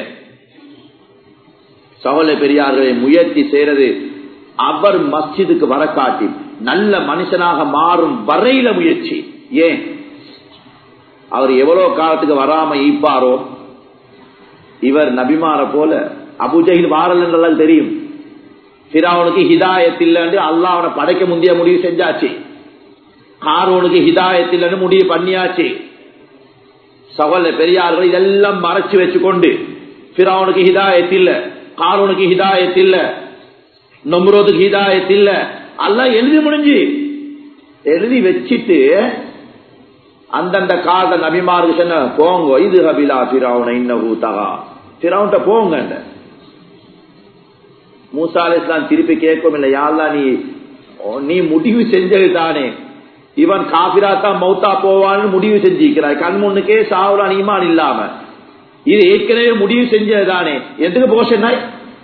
சகோதர பெரியார்களை முயற்சி செய்யறது அவர் மஸ்ஜிதுக்கு வர காட்டி நல்ல மனுஷனாக மாறும் வரையில முயற்சி ஏன் அவர் எவ்வளவு காலத்துக்கு வராம ஈப்பாரோ இவர் நபிமார போல அபுஜகில் வாரல் தெரியும் பிராவனுக்கு ஹிதாயத் இல்லைன்னு அல்லாஹ் அவனை படைக்க முந்தைய முடிவு செஞ்சாச்சு காரோனுக்கு ஹிதாயத் இல்லைன்னு முடிவு பண்ணியாச்சு சகோதர பெரியார்கள் இதெல்லாம் மறைச்சு வச்சுக்கொண்டு பிராவனுக்கு ஹிதாயத் இல்ல காரோனுக்கு ஹிதாயத் இல்ல நம்புறதுக்கு ஹிதாயத் இல்ல எல்லாம் எழுதி முடிஞ்சு எழுதி வச்சிட்டு அந்தந்த கால நபிமாருக்கு சொன்ன போங்க இது ஹபிலா பிராவுன இன்னகு தகா பிராவுன்ட்ட போங்க மூசா இஸ்லாம் திருப்பி கேட்கும் இல்ல யாழ்லா நீ நீ முடிவு செஞ்சது தானே இவன் காபிரா தான் மௌத்தா போவான்னு முடிவு செஞ்சிருக்கிறாய் கண் முன்னுக்கே சாவுலான் ஈமான் இல்லாம இது ஏற்கனவே முடிவு செஞ்சது தானே எதுக்கு போஷனாய்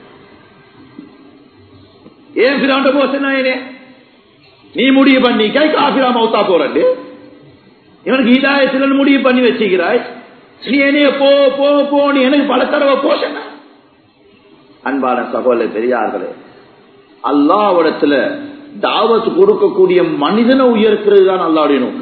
ஏன் பிராண்ட போஷனாயினே நீ முடிவு பண்ணிக்காய் காபிரா மௌத்தா போறது இவனுக்கு இதாயத்தில் முடிவு பண்ணி வச்சுக்கிறாய் நீ என்னைய போ போ போ நீ எனக்கு பல தடவை போஷன அன்பான சகோதர பெரியார்களே அல்லாவிடத்துல தாவத்து கொடுக்கக்கூடிய மனிதனை உயர்க்கிறது தான் அல்லாவுடைய நோக்கம்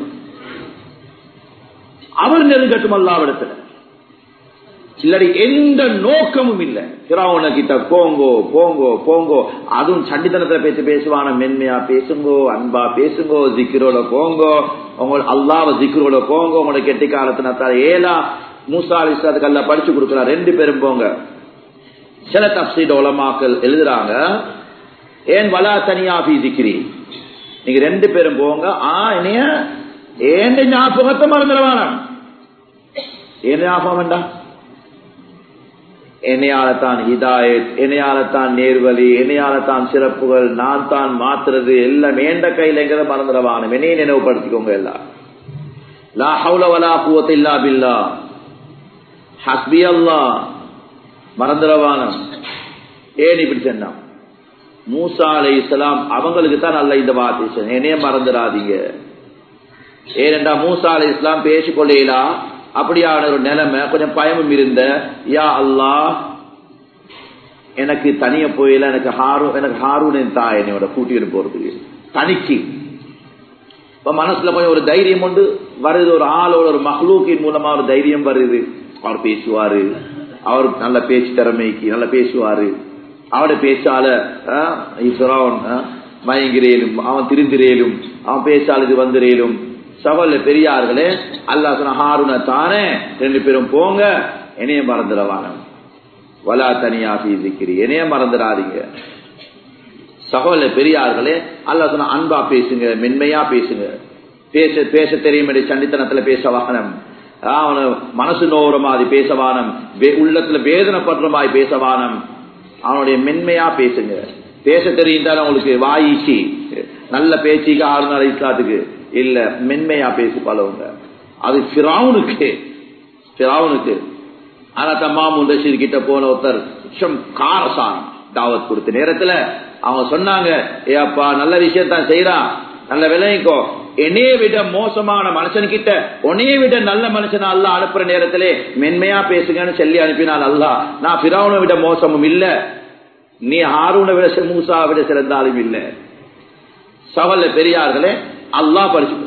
அவர் நெருங்கட்டும் அல்லாவிடத்துல இல்லாடி எந்த நோக்கமும் இல்லை திராவண கிட்ட போங்கோ போங்கோ போங்கோ அதுவும் சண்டித்தனத்துல பேசி பேசுவான மென்மையா பேசுங்கோ அன்பா பேசுங்கோ ஜிக்கிரோட போங்கோ உங்க அல்லாவ ஜிக்கிரோட போங்கோ உங்களோட கெட்டி காலத்தினால ஏலா மூசா அலிஸ்லாத்துக்கு அல்ல படிச்சு கொடுக்கலாம் ரெண்டு பேரும் போங்க சில தப்சீட உலமாக்கள் எழுதுறாங்க ஏன் வலா தனியா பி திக்கிரி நீங்க ரெண்டு பேரும் போங்க ஆ என்னைய ஏன் ஞாபகத்தை மறந்துடுவான ஏன் ஞாபகம் வேண்டாம் என்னையாலத்தான் ஹிதாயத் என்னையாலத்தான் நேர்வழி என்னையாலத்தான் சிறப்புகள் நான் தான் மாத்துறது எல்லாம் ஏண்ட கையிலங்கிறத மறந்துடவான என்னைய நினைவுபடுத்திக்கோங்க எல்லாம் லா ஹவுல வலா குவத் இல்லா பில்லா ஹஸ்பி அல்லா மறந்துடவானம் ஏன் இப்படி சொன்னான் மூசா அலை இஸ்லாம் அவங்களுக்கு தான் நல்ல இந்த வார்த்தை சொன்னேன் என்னைய மறந்துடாதீங்க ஏனென்றா மூசா அலை இஸ்லாம் பேசிக்கொள்ளேலா அப்படியான ஒரு நிலைமை கொஞ்சம் பயமும் இருந்த யா அல்லாஹ் எனக்கு தனிய போயில எனக்கு ஹாரு எனக்கு ஹாரூனின் தாய் என்னோட கூட்டிட்டு போறதுக்கு தனிக்கு இப்ப மனசுல கொஞ்சம் ஒரு தைரியம் உண்டு வருது ஒரு ஆளோட ஒரு மஹ்லூக்கின் மூலமா ஒரு தைரியம் வருது அவர் பேசுவாரு அவர் நல்ல பேச்சு திறமைக்கு நல்லா பேசுவாரு அவட பேச்சால மயங்கிறேலும் அவன் திருந்திரேலும் அவன் பேச்சால் இது வந்துரேலும் சவல்ல பெரியார்களே அல்லா சொன்ன ஹாருன தானே ரெண்டு பேரும் போங்க என்னைய மறந்துடவான வலா தனியா இருக்கிறி என்னைய மறந்துடாதீங்க சகோதர பெரியார்களே அல்லா சொன்ன அன்பா பேசுங்க மென்மையா பேசுங்க பேச பேச தெரியும் சண்டித்தனத்துல பேச வாகனம் அவன மனசு நோற மாதிரி பேசவானம் உள்ளத்துல வேதனைப்படுற மாதிரி பேசவானம் அவனுடைய மென்மையா பேசுங்க பேச தெரிந்தாலும் அவங்களுக்கு வாயிச்சு நல்ல பேச்சுக்கு ஆறு நாள் இஸ்லாத்துக்கு இல்ல மென்மையா பேசி பழவுங்க அது பிராவுனுக்கு பிராவுனுக்கு ஆனா தம்மாமுன் ரஷீத் கிட்ட போன ஒருத்தர் காரசானம் தாவத் கொடுத்த நேரத்துல அவங்க சொன்னாங்க ஏப்பா நல்ல விஷயத்தான் செய்யறான் நல்ல விளைவிக்கோ என்னைய விட மோசமான மனுஷன் கிட்ட உன்னைய விட நல்ல மனுஷன் அல்ல அனுப்புற நேரத்திலே மென்மையா பேசுங்கன்னு சொல்லி அனுப்பினால் அல்ல நான் பிராவுனை விட மோசமும் இல்ல நீ ஹாரூனை விட மூசா விட சிறந்தாலும் இல்ல சவல்ல பெரியார்களே அல்லாஹ் படிச்சு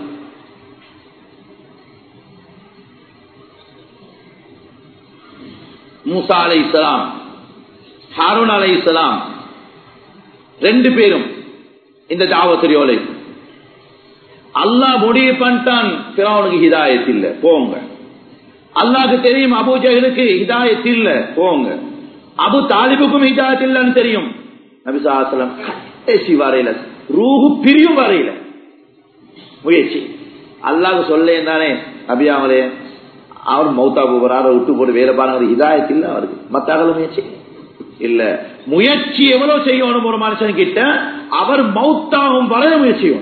மூசா அலை இஸ்லாம் ஹாரூன் அலை இஸ்லாம் ரெண்டு பேரும் இந்த தாவத்திரியோலை அல்லாஹ் முடிவு பண்ணிட்டான் பிறவனுக்கு ஹிதாயத் இல்ல போங்க அல்லாஹ்க்கு தெரியும் அபு ஜஹலுக்கு ஹிதாயத் இல்ல போங்க அபு தாலிபுக்கும் ஹிதாயத் இல்லன்னு தெரியும் நபிசாசலம் கடைசி வரையில ரூஹு பிரியும் வரையில முயற்சி அல்லாஹ் சொல்லேன் தானே அபியாமலே அவர் மௌத்தா போகிறார் விட்டு போட்டு வேலை பாருங்க ஹிதாயத் இல்ல அவருக்கு மத்தாகல முயற்சி இல்ல முயற்சி எவ்வளவு செய்யணும் ஒரு மனுஷன் கிட்ட அவர் மௌத்தாகும் வரைய முயற்சி செய்யணும்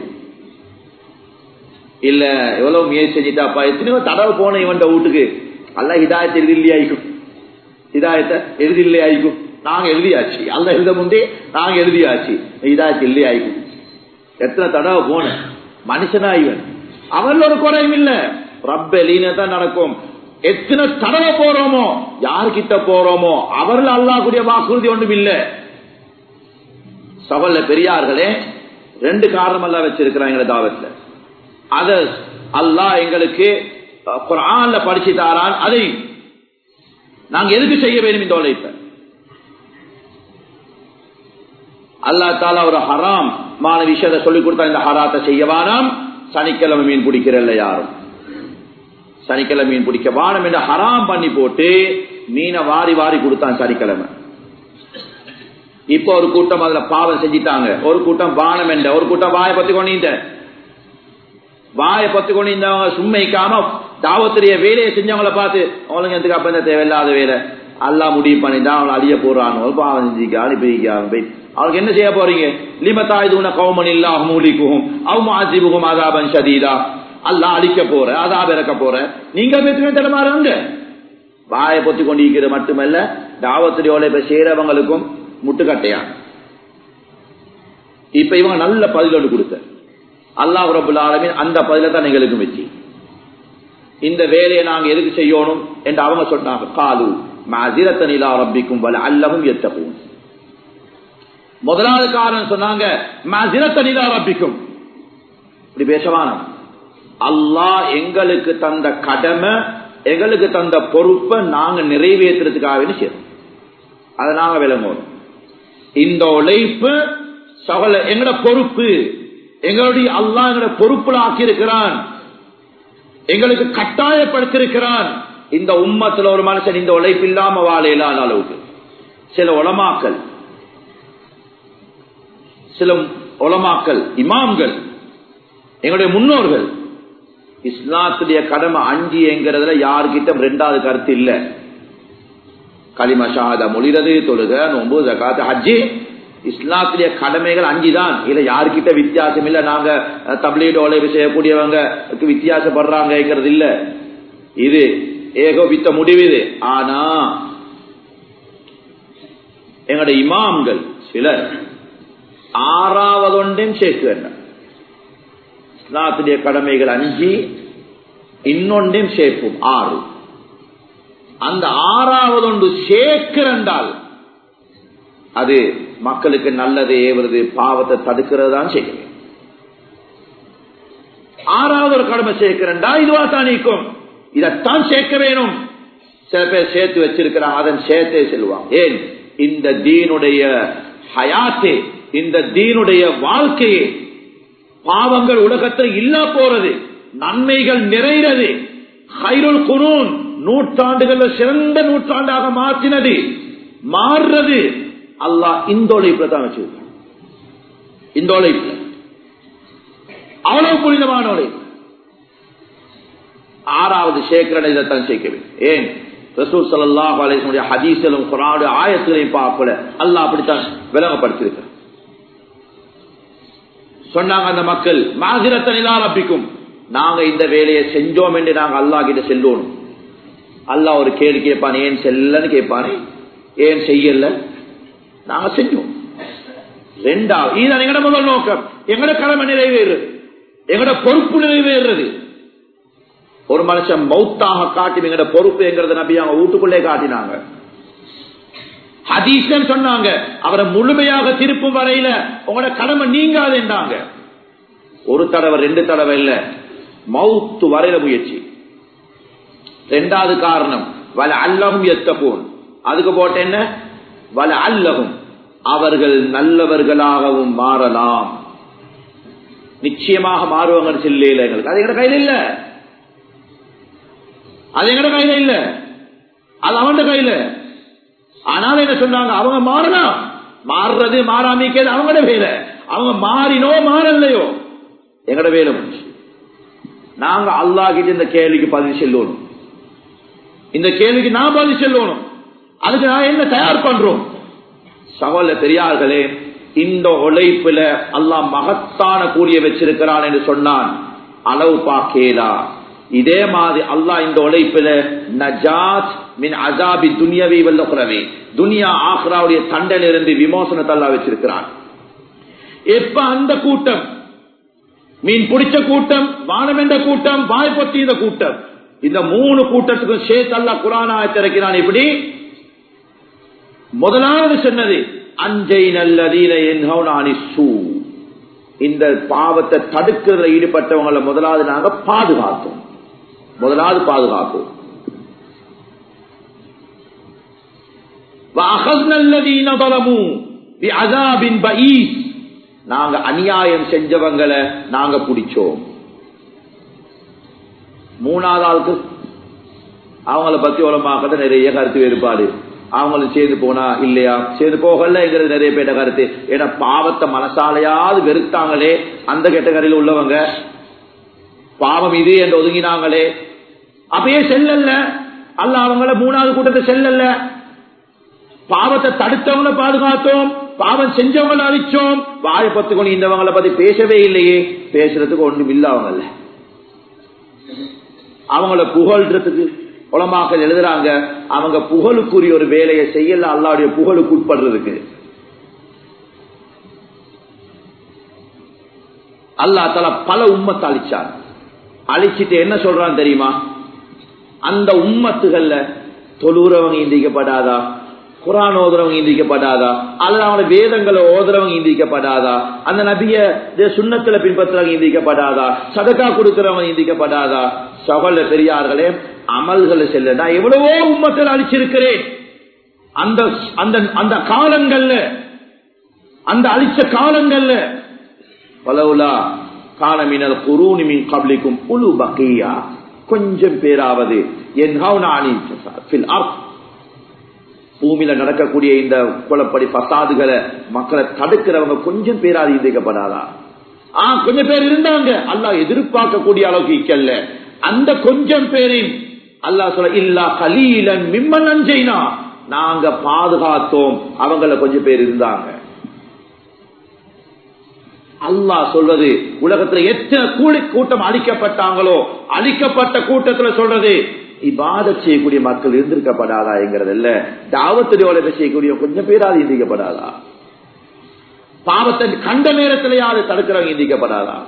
இல்ல எவ்வளவு முயற்சி செஞ்சுட்டாப்பா எத்தனையோ தடவை போன இவன் வீட்டுக்கு அல்ல ஹிதாயத்தை எழுதி இல்லையாயிக்கும் ஹிதாயத்தை எழுதி இல்லையாயிக்கும் நாங்க எழுதியாச்சு அல்ல எழுத முந்தே நாங்க எழுதியாச்சு ஹிதாயத்து இல்லையாயிக்கும் எத்தனை தடவை போன மனுஷனா இவன் அவன் ஒரு குறையும் இல்ல ரப்ப லீன தான் நடக்கும் எத்தனை தடவை போறோமோ யார்கிட்ட போறோமோ அவர்கள் அல்லாஹ்வுடைய வாக்குறுதி ஒன்றும் இல்ல சவல்ல பெரியார்களே ரெண்டு காரணம் எல்லாம் வச்சிருக்கிறாங்க தாவத்துல அத அல்லாஹ் எங்களுக்கு குரான்ல படிச்சு தாரான் அதை நாங்க எதுக்கு செய்ய வேண்டும் இந்த உழைப்ப அல்லா தாலா ஒரு ஹராம் மான விஷயத்தை சொல்லிக் கொடுத்தா இந்த ஹராத்தை செய்யவானாம் சனிக்கிழமை மீன் பிடிக்கிறல்ல யாரும் சனிக்கிழமை மீன் பிடிக்க வானம் என்று ஹராம் பண்ணி போட்டு மீனை வாரி வாரி கொடுத்தான் சனிக்கிழமை இப்ப ஒரு கூட்டம் அதுல பாவம் செஞ்சிட்டாங்க ஒரு கூட்டம் வானம் என்ற ஒரு கூட்டம் வாயை பத்தி கொண்டீங்க வாயை பத்தி கொண்டிருந்தவங்க சும்மைக்காம தாவத்துடைய வேலையை செஞ்சவங்கள பார்த்து அவங்களுக்கு எதுக்கு அப்ப இந்த தேவையில்லாத வேலை அல்லா முடிவு பண்ணிதான் அவனை அழிய போறானோ பாவம் செஞ்சிக்க அனுப்பிக்காம போய் அவனுக்கு என்ன செய்ய போறீங்க லிமத்தாயுதுன கௌமன் இல்லா மூலிக்கும் அவங்க ஆசிபுகும் அதாபன் சதீதா அல்லா அழிக்க போற அதாப இறக்க போற நீங்க பேசுமே தடமாறுங்க வாயை பொத்தி கொண்டிருக்கிறது மட்டுமல்ல தாவத்துடைய இப்ப செய்யறவங்களுக்கும் முட்டுக்கட்டையா இப்ப இவங்க நல்ல பதிலோடு கொடுத்த அல்லாஹ் ரபுல் ஆலமின் அந்த பதில தான் எங்களுக்கு வச்சு இந்த வேலையை நாங்க எதுக்கு செய்யணும் என்று அவங்க சொன்னாங்க காலு மதிரத்த நிலா ரப்பிக்கும் வல அல்லவும் எத்தவும் முதலாவது காரணம் சொன்னாங்க மதிரத்த நிலா ரப்பிக்கும் இப்படி பேசவான அல்லாஹ் எங்களுக்கு தந்த கடமை எங்களுக்கு தந்த பொறுப்பை நாங்க நிறைவேற்றுறதுக்காக செய்யணும் அதை நாங்க விளங்குவோம் இந்த உழைப்பு சகல எங்கட பொறுப்பு எங்களுடைய அல்லா எங்களோட பொறுப்புல ஆக்கியிருக்கிறான் எங்களுக்கு கட்டாயப்படுத்திருக்கிறான் இந்த உம்மத்துல ஒரு மனுஷன் இந்த உழைப்பு இல்லாம வாழையிலான அளவுக்கு சில உலமாக்கல் சில உலமாக்கல் இமாம்கள் எங்களுடைய முன்னோர்கள் இஸ்லாத்துடைய கடமை அஞ்சு என்கிறதுல யாருக்கிட்ட ரெண்டாவது கருத்து இல்ல களிம ஷாதா மொழிறது தொழுக நோம்பு ஜக்காத்து ஹஜ்ஜி இஸ்லாத்துடைய கடமைகள் அஞ்சு தான் இல்ல யாருக்கிட்ட வித்தியாசம் இல்ல நாங்க தபிலீடு உழைவு செய்யக்கூடியவங்க வித்தியாசப்படுறாங்கிறது இல்ல இது ஏகோபித்த முடிவு இது ஆனா எங்கட இமாம்கள் சிலர் ஆறாவது ஒன்றையும் சேர்க்க வேண்டாம் இஸ்லாத்துடைய கடமைகள் அஞ்சு இன்னொன்றையும் சேர்ப்போம் ஆறு அந்த ஆறாவது ஒன்று சேர்க்கிறண்டால் அது மக்களுக்கு நல்லது ஏவுறது பாவத்தை தடுக்கிறது தான் செய்யும் ஆறாவது ஒரு கடமை சேர்க்கிறண்டா இதுவா தான் நீக்கும் இதைத்தான் சேர்க்க வேணும் சில பேர் சேர்த்து வச்சிருக்கிறான் அதன் சேர்த்தே செல்வான் ஏன் இந்த தீனுடைய ஹயாத்தே இந்த தீனுடைய வாழ்க்கையே பாவங்கள் உலகத்தில் இல்லா போறது நன்மைகள் நிறைகிறது ஹைருல் குனூன் நூற்றாண்டுகள் சிறந்த நூற்றாண்டாக மாற்றினது மாறுறது அல்லாஹ் இந்த உழைப்புல தான் வச்சிருக்கான் இந்த உழைப்புல அவ்வளவு புனிதமான உழைப்பு ஆறாவது சேக்கரனை இதைத்தான் சேர்க்க வேண்டும் ஏன் ரசூல் சல்லாஹ் அலிசனுடைய ஹதீசலும் குராடு ஆயத்திலையும் பார்க்கல அல்லாஹ் அப்படித்தான் விலகப்படுத்திருக்க சொன்னாங்க அந்த மக்கள் மாதிரத்தை நிலாரப்பிக்கும் நாங்க இந்த வேலையை செஞ்சோம் என்று நாங்க அல்லா கிட்ட செல்லணும் அல்லாஹ் ஒரு கேள்வி கேட்பான் ஏன் செல்லன்னு கேட்பானே ஏன் செய்யல நாங்க செஞ்சோம் ரெண்டாவது இதுதான் எங்கட முதல் நோக்கம் எங்கட கடமை நிறைவேறு எங்கட பொறுப்பு நிறைவேறுறது ஒரு மனுஷன் மௌத்தாக காட்டி எங்கட பொறுப்பு என்கிறத நம்பி அவங்க வீட்டுக்குள்ளே காட்டினாங்க ஹதீசன் சொன்னாங்க அவரை முழுமையாக திருப்பும் வரையில உங்களோட கடமை நீங்காதுன்றாங்க ஒரு தடவை ரெண்டு தடவை இல்ல மவுத்து வரையில முயற்சி ரெண்டாவது காரணம் வல அல்லகும் எத்தப்போன் அதுக்கு போட்ட என்ன வல அல்லகும் அவர்கள் நல்லவர்களாகவும் மாறலாம் நிச்சயமாக மாறுவாங்கன்னு சொல்லல எங்களுக்கு அது எங்க கையில இல்ல அது எங்கட கையில இல்ல அது அவன் கையில ஆனால் என்ன சொன்னாங்க அவங்க மாறலாம் மாறுறது மாறாமிக்கிறது அவங்களோட வேலை அவங்க மாறினோ மாறலையோ எங்கட வேலை முடிச்சு நாங்க அல்லா கிட்ட இந்த கேள்விக்கு பதில் செல்லணும் இந்த கேள்விக்கு நான் பதில் செல்லணும் அதுக்கு நான் என்ன தயார் பண்றோம் சகோல பெரியார்களே இந்த உழைப்புல அல்லாஹ் மகத்தான கூலிய வச்சிருக்கிறான் என்று சொன்னான் அளவு பாக்கேலா இதே மாதிரி அல்லாஹ் இந்த உழைப்புல நஜாத் மின் அசாபி துனியவை வல்லகுறவே துனியா ஆக்ராவுடைய தண்டனிலிருந்து விமோசனத்தை அல்லா வச்சிருக்கிறான் எப்ப அந்த கூட்டம் மீன் பிடிச்ச கூட்டம் வானம் என்ற கூட்டம் வாய் பொத்தி இந்த கூட்டம் இந்த மூணு கூட்டத்துக்கும் சேர்த்து அல்லா குரானா திறக்கிறான் இப்படி முதலாவது சொன்னது அஞ்சை நல்லதீன சூ இந்த பாவத்தை தடுக்கிறதுல ஈடுபட்டவங்களை முதலாவது நாங்க பாதுகாத்தோம் முதலாவது பாதுகாப்போம் நாங்க அநியாயம் செஞ்சவங்களை நாங்க பிடிச்சோம் மூணாவது ஆளுக்கு அவங்கள பத்தி உலமாக்கத நிறைய கருத்து வேறுபாடு அவங்களும் சேர்ந்து போனா இல்லையா சேர்ந்து போகலங்கிறது நிறைய பேட்ட கருத்து ஏன்னா பாவத்தை மனசாலையாவது வெறுத்தாங்களே அந்த கேட்டகரியில் உள்ளவங்க பாவம் இது என்று ஒதுங்கினாங்களே அப்பயே செல்லல்ல அல்ல அவங்கள மூணாவது கூட்டத்தை செல்லல்ல பாவத்தை தடுத்தவங்கள பாதுகாத்தோம் பாவம் செஞ்சவங்கள அழிச்சோம் வாய பத்துக்கொண்டு இந்தவங்களை பத்தி பேசவே இல்லையே பேசுறதுக்கு ஒண்ணும் இல்ல அவங்கள அவங்கள புகழ்றதுக்கு உலமாக எழுதுறாங்க அவங்க புகழுக்குரிய ஒரு வேலையை செய்யல அல்லாவுடைய புகழுக்கு உட்படுறதுக்கு அல்லா தலா பல உம்மத்தை அழிச்சார் அழிச்சிட்டு என்ன சொல்றான் தெரியுமா அந்த உம்மத்துகள்ல தொழுறவங்க இந்திக்கப்படாதா குரான் ஓதுறவங்க இந்திக்கப்படாதா அல்லது அவங்களோட வேதங்களை ஓதுறவங்க இந்திக்கப்படாதா அந்த நபிய சுண்ணத்துல பின்பற்றுறவங்க இந்திக்கப்படாதா சதக்கா கொடுக்கிறவங்க இந்திக்கப்படாதா சகல பெரியார்களே அமல்களை செல்ல நான் எவ்வளவோ உம்மத்தில் அழிச்சிருக்கிறேன் அந்த அந்த அந்த காலங்கள்ல அந்த அழிச்ச காலங்கள்ல பலவுலா காலமினல் குரூனிமின் கபலிக்கும் புழு பக்கையா கொஞ்சம் பேராவது என் பூமியில நடக்கக்கூடிய இந்த குளப்படி பசாதுகளை மக்களை தடுக்கிறவங்க கொஞ்சம் பேராது இந்திக்கப்படாதா ஆ கொஞ்சம் பேர் இருந்தாங்க அல்லா எதிர்பார்க்கக்கூடிய அளவுக்கு இக்கல்ல அந்த கொஞ்சம் பேரின் அல்லா சொல்ல இல்லா கலீலன் மிம்மன் அஞ்சைனா நாங்க பாதுகாத்தோம் அவங்கள கொஞ்சம் பேர் இருந்தாங்க அல்லா சொல்றது உலகத்துல எத்தனை கூலி கூட்டம் அழிக்கப்பட்டாங்களோ அழிக்கப்பட்ட கூட்டத்துல சொல்றது இபாத செய்யக்கூடிய மக்கள் இருந்திருக்கப்படாதா என்கிறது இல்ல தாவத்துடைய செய்யக்கூடிய கொஞ்சம் பேராது இந்திக்கப்படாதா பாவத்தை கண்ட நேரத்தில் யாரு தடுக்கிறவங்க இந்திக்கப்படாதா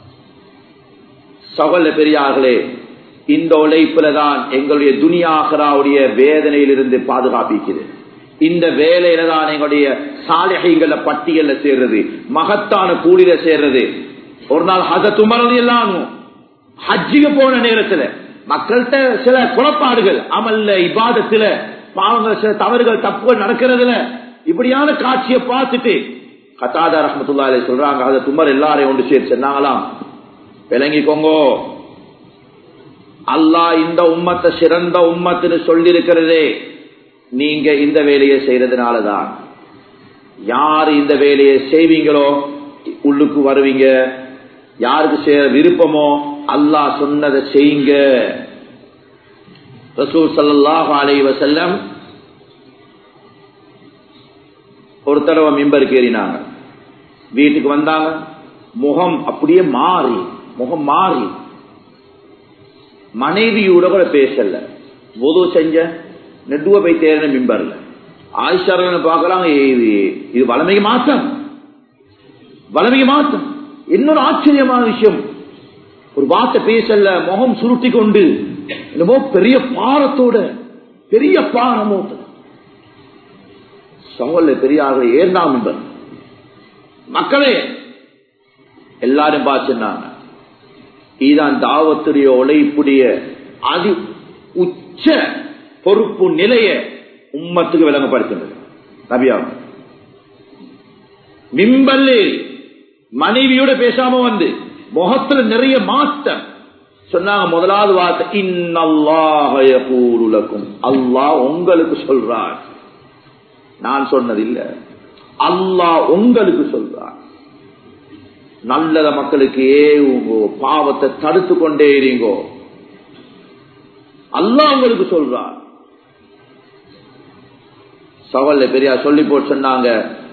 சகல பெரியார்களே இந்த உழைப்புல தான் எங்களுடைய துனியாகராவுடைய வேதனையிலிருந்து பாதுகாப்பிக்குது இந்த வேலையில தான் எங்களுடைய சாலைகள பட்டியல்ல சேர்றது மகத்தான கூலில சேர்றது ஒரு நாள் ஹஜ துமரது எல்லாம் ஹஜ்ஜிக்கு போன நேரத்துல மக்கள்கிட்ட சில குழப்பாடுகள் அமல்ல இபாதத்துல பாவங்கள் சில தவறுகள் தப்புகள் நடக்கிறதுல இப்படியான காட்சியை பார்த்துட்டு கத்தாதா ரஹமத்துல்லா சொல்றாங்க அதை துமர் எல்லாரையும் ஒன்று சேர்த்து சொன்னாங்களாம் விளங்கிக்கோங்கோ அல்லாஹ் இந்த உம்மத்தை சிறந்த உம்மத்துன்னு சொல்லி இருக்கிறதே நீங்க இந்த வேலையை செய்யறதுனாலதான் யார் இந்த வேலையை செய்வீங்களோ உள்ளுக்கு வருவீங்க யாருக்கு செய்ய விருப்பமோ அல்லாஹ் சொன்னதை செய்யுங்க ரசூல் சல்லாஹ் அலை வசல்லம் ஒரு தடவை மிம்பருக்கு ஏறினாங்க வீட்டுக்கு வந்தாங்க முகம் அப்படியே மாறி முகம் மாறி மனைவியோட கூட பேசல பொது செஞ்ச நெடுவ போய் தேர்ந்த மிம்பர்ல ஆயிஷாரங்க பார்க்கலாம் இது இது வளமைக்கு மாற்றம் வளமைக்கு மாற்றம் இன்னொரு ஆச்சரியமான விஷயம் ஒரு வார்த்தை பேசல முகம் சுருட்டி கொண்டு என்னமோ பெரிய பாரத்தோட பெரிய பாரமோ சகோல பெரியார்கள் ஏர்ந்தாம் மிம்பர் மக்களே எல்லாரும் பார்த்துனாங்க இதுதான் தாவத்துடைய உழைப்புடைய அதி உச்ச பொறுப்பு நிலைய உம்மத்துக்கு விளங்கப்படுத்துகிறது நபியா மிம்பல்லு மனைவியோட பேசாம வந்து முகத்துல நிறைய மாற்றம் சொன்னாங்க முதலாவது வார்த்தை இன்னல்லாஹூலுக்கும் அல்லாஹ் உங்களுக்கு சொல்றான் நான் சொன்னதில்ல அல்லாஹ் உங்களுக்கு சொல்றான் நல்லத மக்களுக்கு ஏவுங்கோ பாவத்தை தடுத்து கொண்டே இருங்கோ அல்லா உங்களுக்கு சொல்றார் சவல்ல பெரியார் சொல்லி போட்டு சொன்னாங்க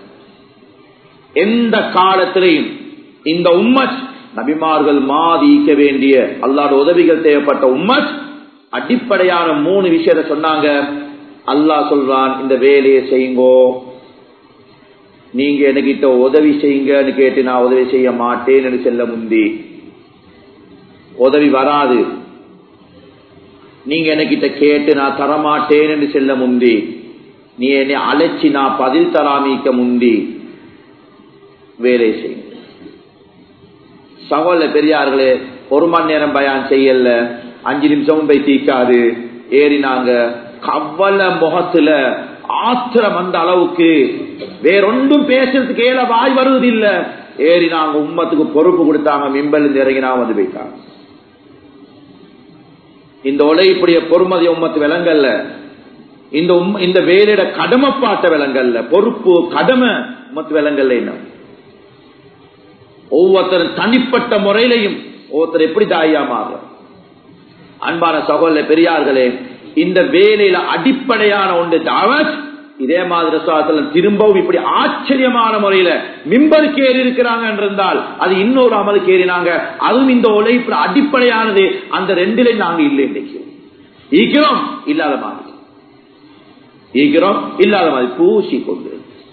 எந்த காலத்திலையும் இந்த உம்மத் நபிமார்கள் மாதிக்க வேண்டிய அல்லாட உதவிகள் தேவைப்பட்ட உம்மத் அடிப்படையான மூணு விஷயத்த சொன்னாங்க அல்லாஹ் சொல்றான் இந்த வேலையை செய்யுங்கோ நீங்க என்கிட்ட உதவி செய்யுங்கன்னு கேட்டு நான் உதவி செய்ய மாட்டேன்னு செல்ல முந்தி உதவி வராது நீங்க என்கிட்ட கேட்டு நான் தரமாட்டேன்னு செல்ல முந்தி நீ என்னை அழைச்சி நான் பதில் தராமிக்க முந்தி வேலை செய்யுங்க சகோல பெரியார்களே ஒரு மணி நேரம் பயான் செய்யல அஞ்சு நிமிஷமும் போய் தீக்காது ஏறினாங்க கவல முகத்துல ஆத்திரம் அந்த அளவுக்கு வேறொன்றும் பேசுறதுக்கு ஏல வாய் வருவது இல்ல ஏறி நாங்க உம்மத்துக்கு பொறுப்பு கொடுத்தாங்க மிம்பல் இருந்து இறங்கினா வந்து போயிட்டாங்க இந்த உழைப்புடைய பொறுமதி உம்மத்து விலங்கல்ல இந்த இந்த வேலையோட கடமைப்பாட்ட விலங்கல்ல பொறுப்பு கடமை உம்மத்து விலங்கல்ல என்ன ஒவ்வொருத்தரும் தனிப்பட்ட முறையிலையும் ஒவ்வொருத்தர் எப்படி தாயாமாக அன்பான சகோதர பெரியார்களே இந்த வேலையில அடிப்படையான ஒன்று தாவத் இதே மாதிரி ரசாத்துல திரும்பவும் இப்படி ஆச்சரியமான முறையில மிம்பருக்கு ஏறி இருக்கிறாங்க என்றிருந்தால் அது இன்னொரு அமலுக்கு ஏறினாங்க அதுவும் இந்த உழைப்பு அடிப்படையானது அந்த ரெண்டிலே நாங்க இல்லை இன்னைக்கு ஈக்கிறோம் இல்லாத மாதிரி ஈக்கிறோம் இல்லாத மாதிரி பூசி கொண்டு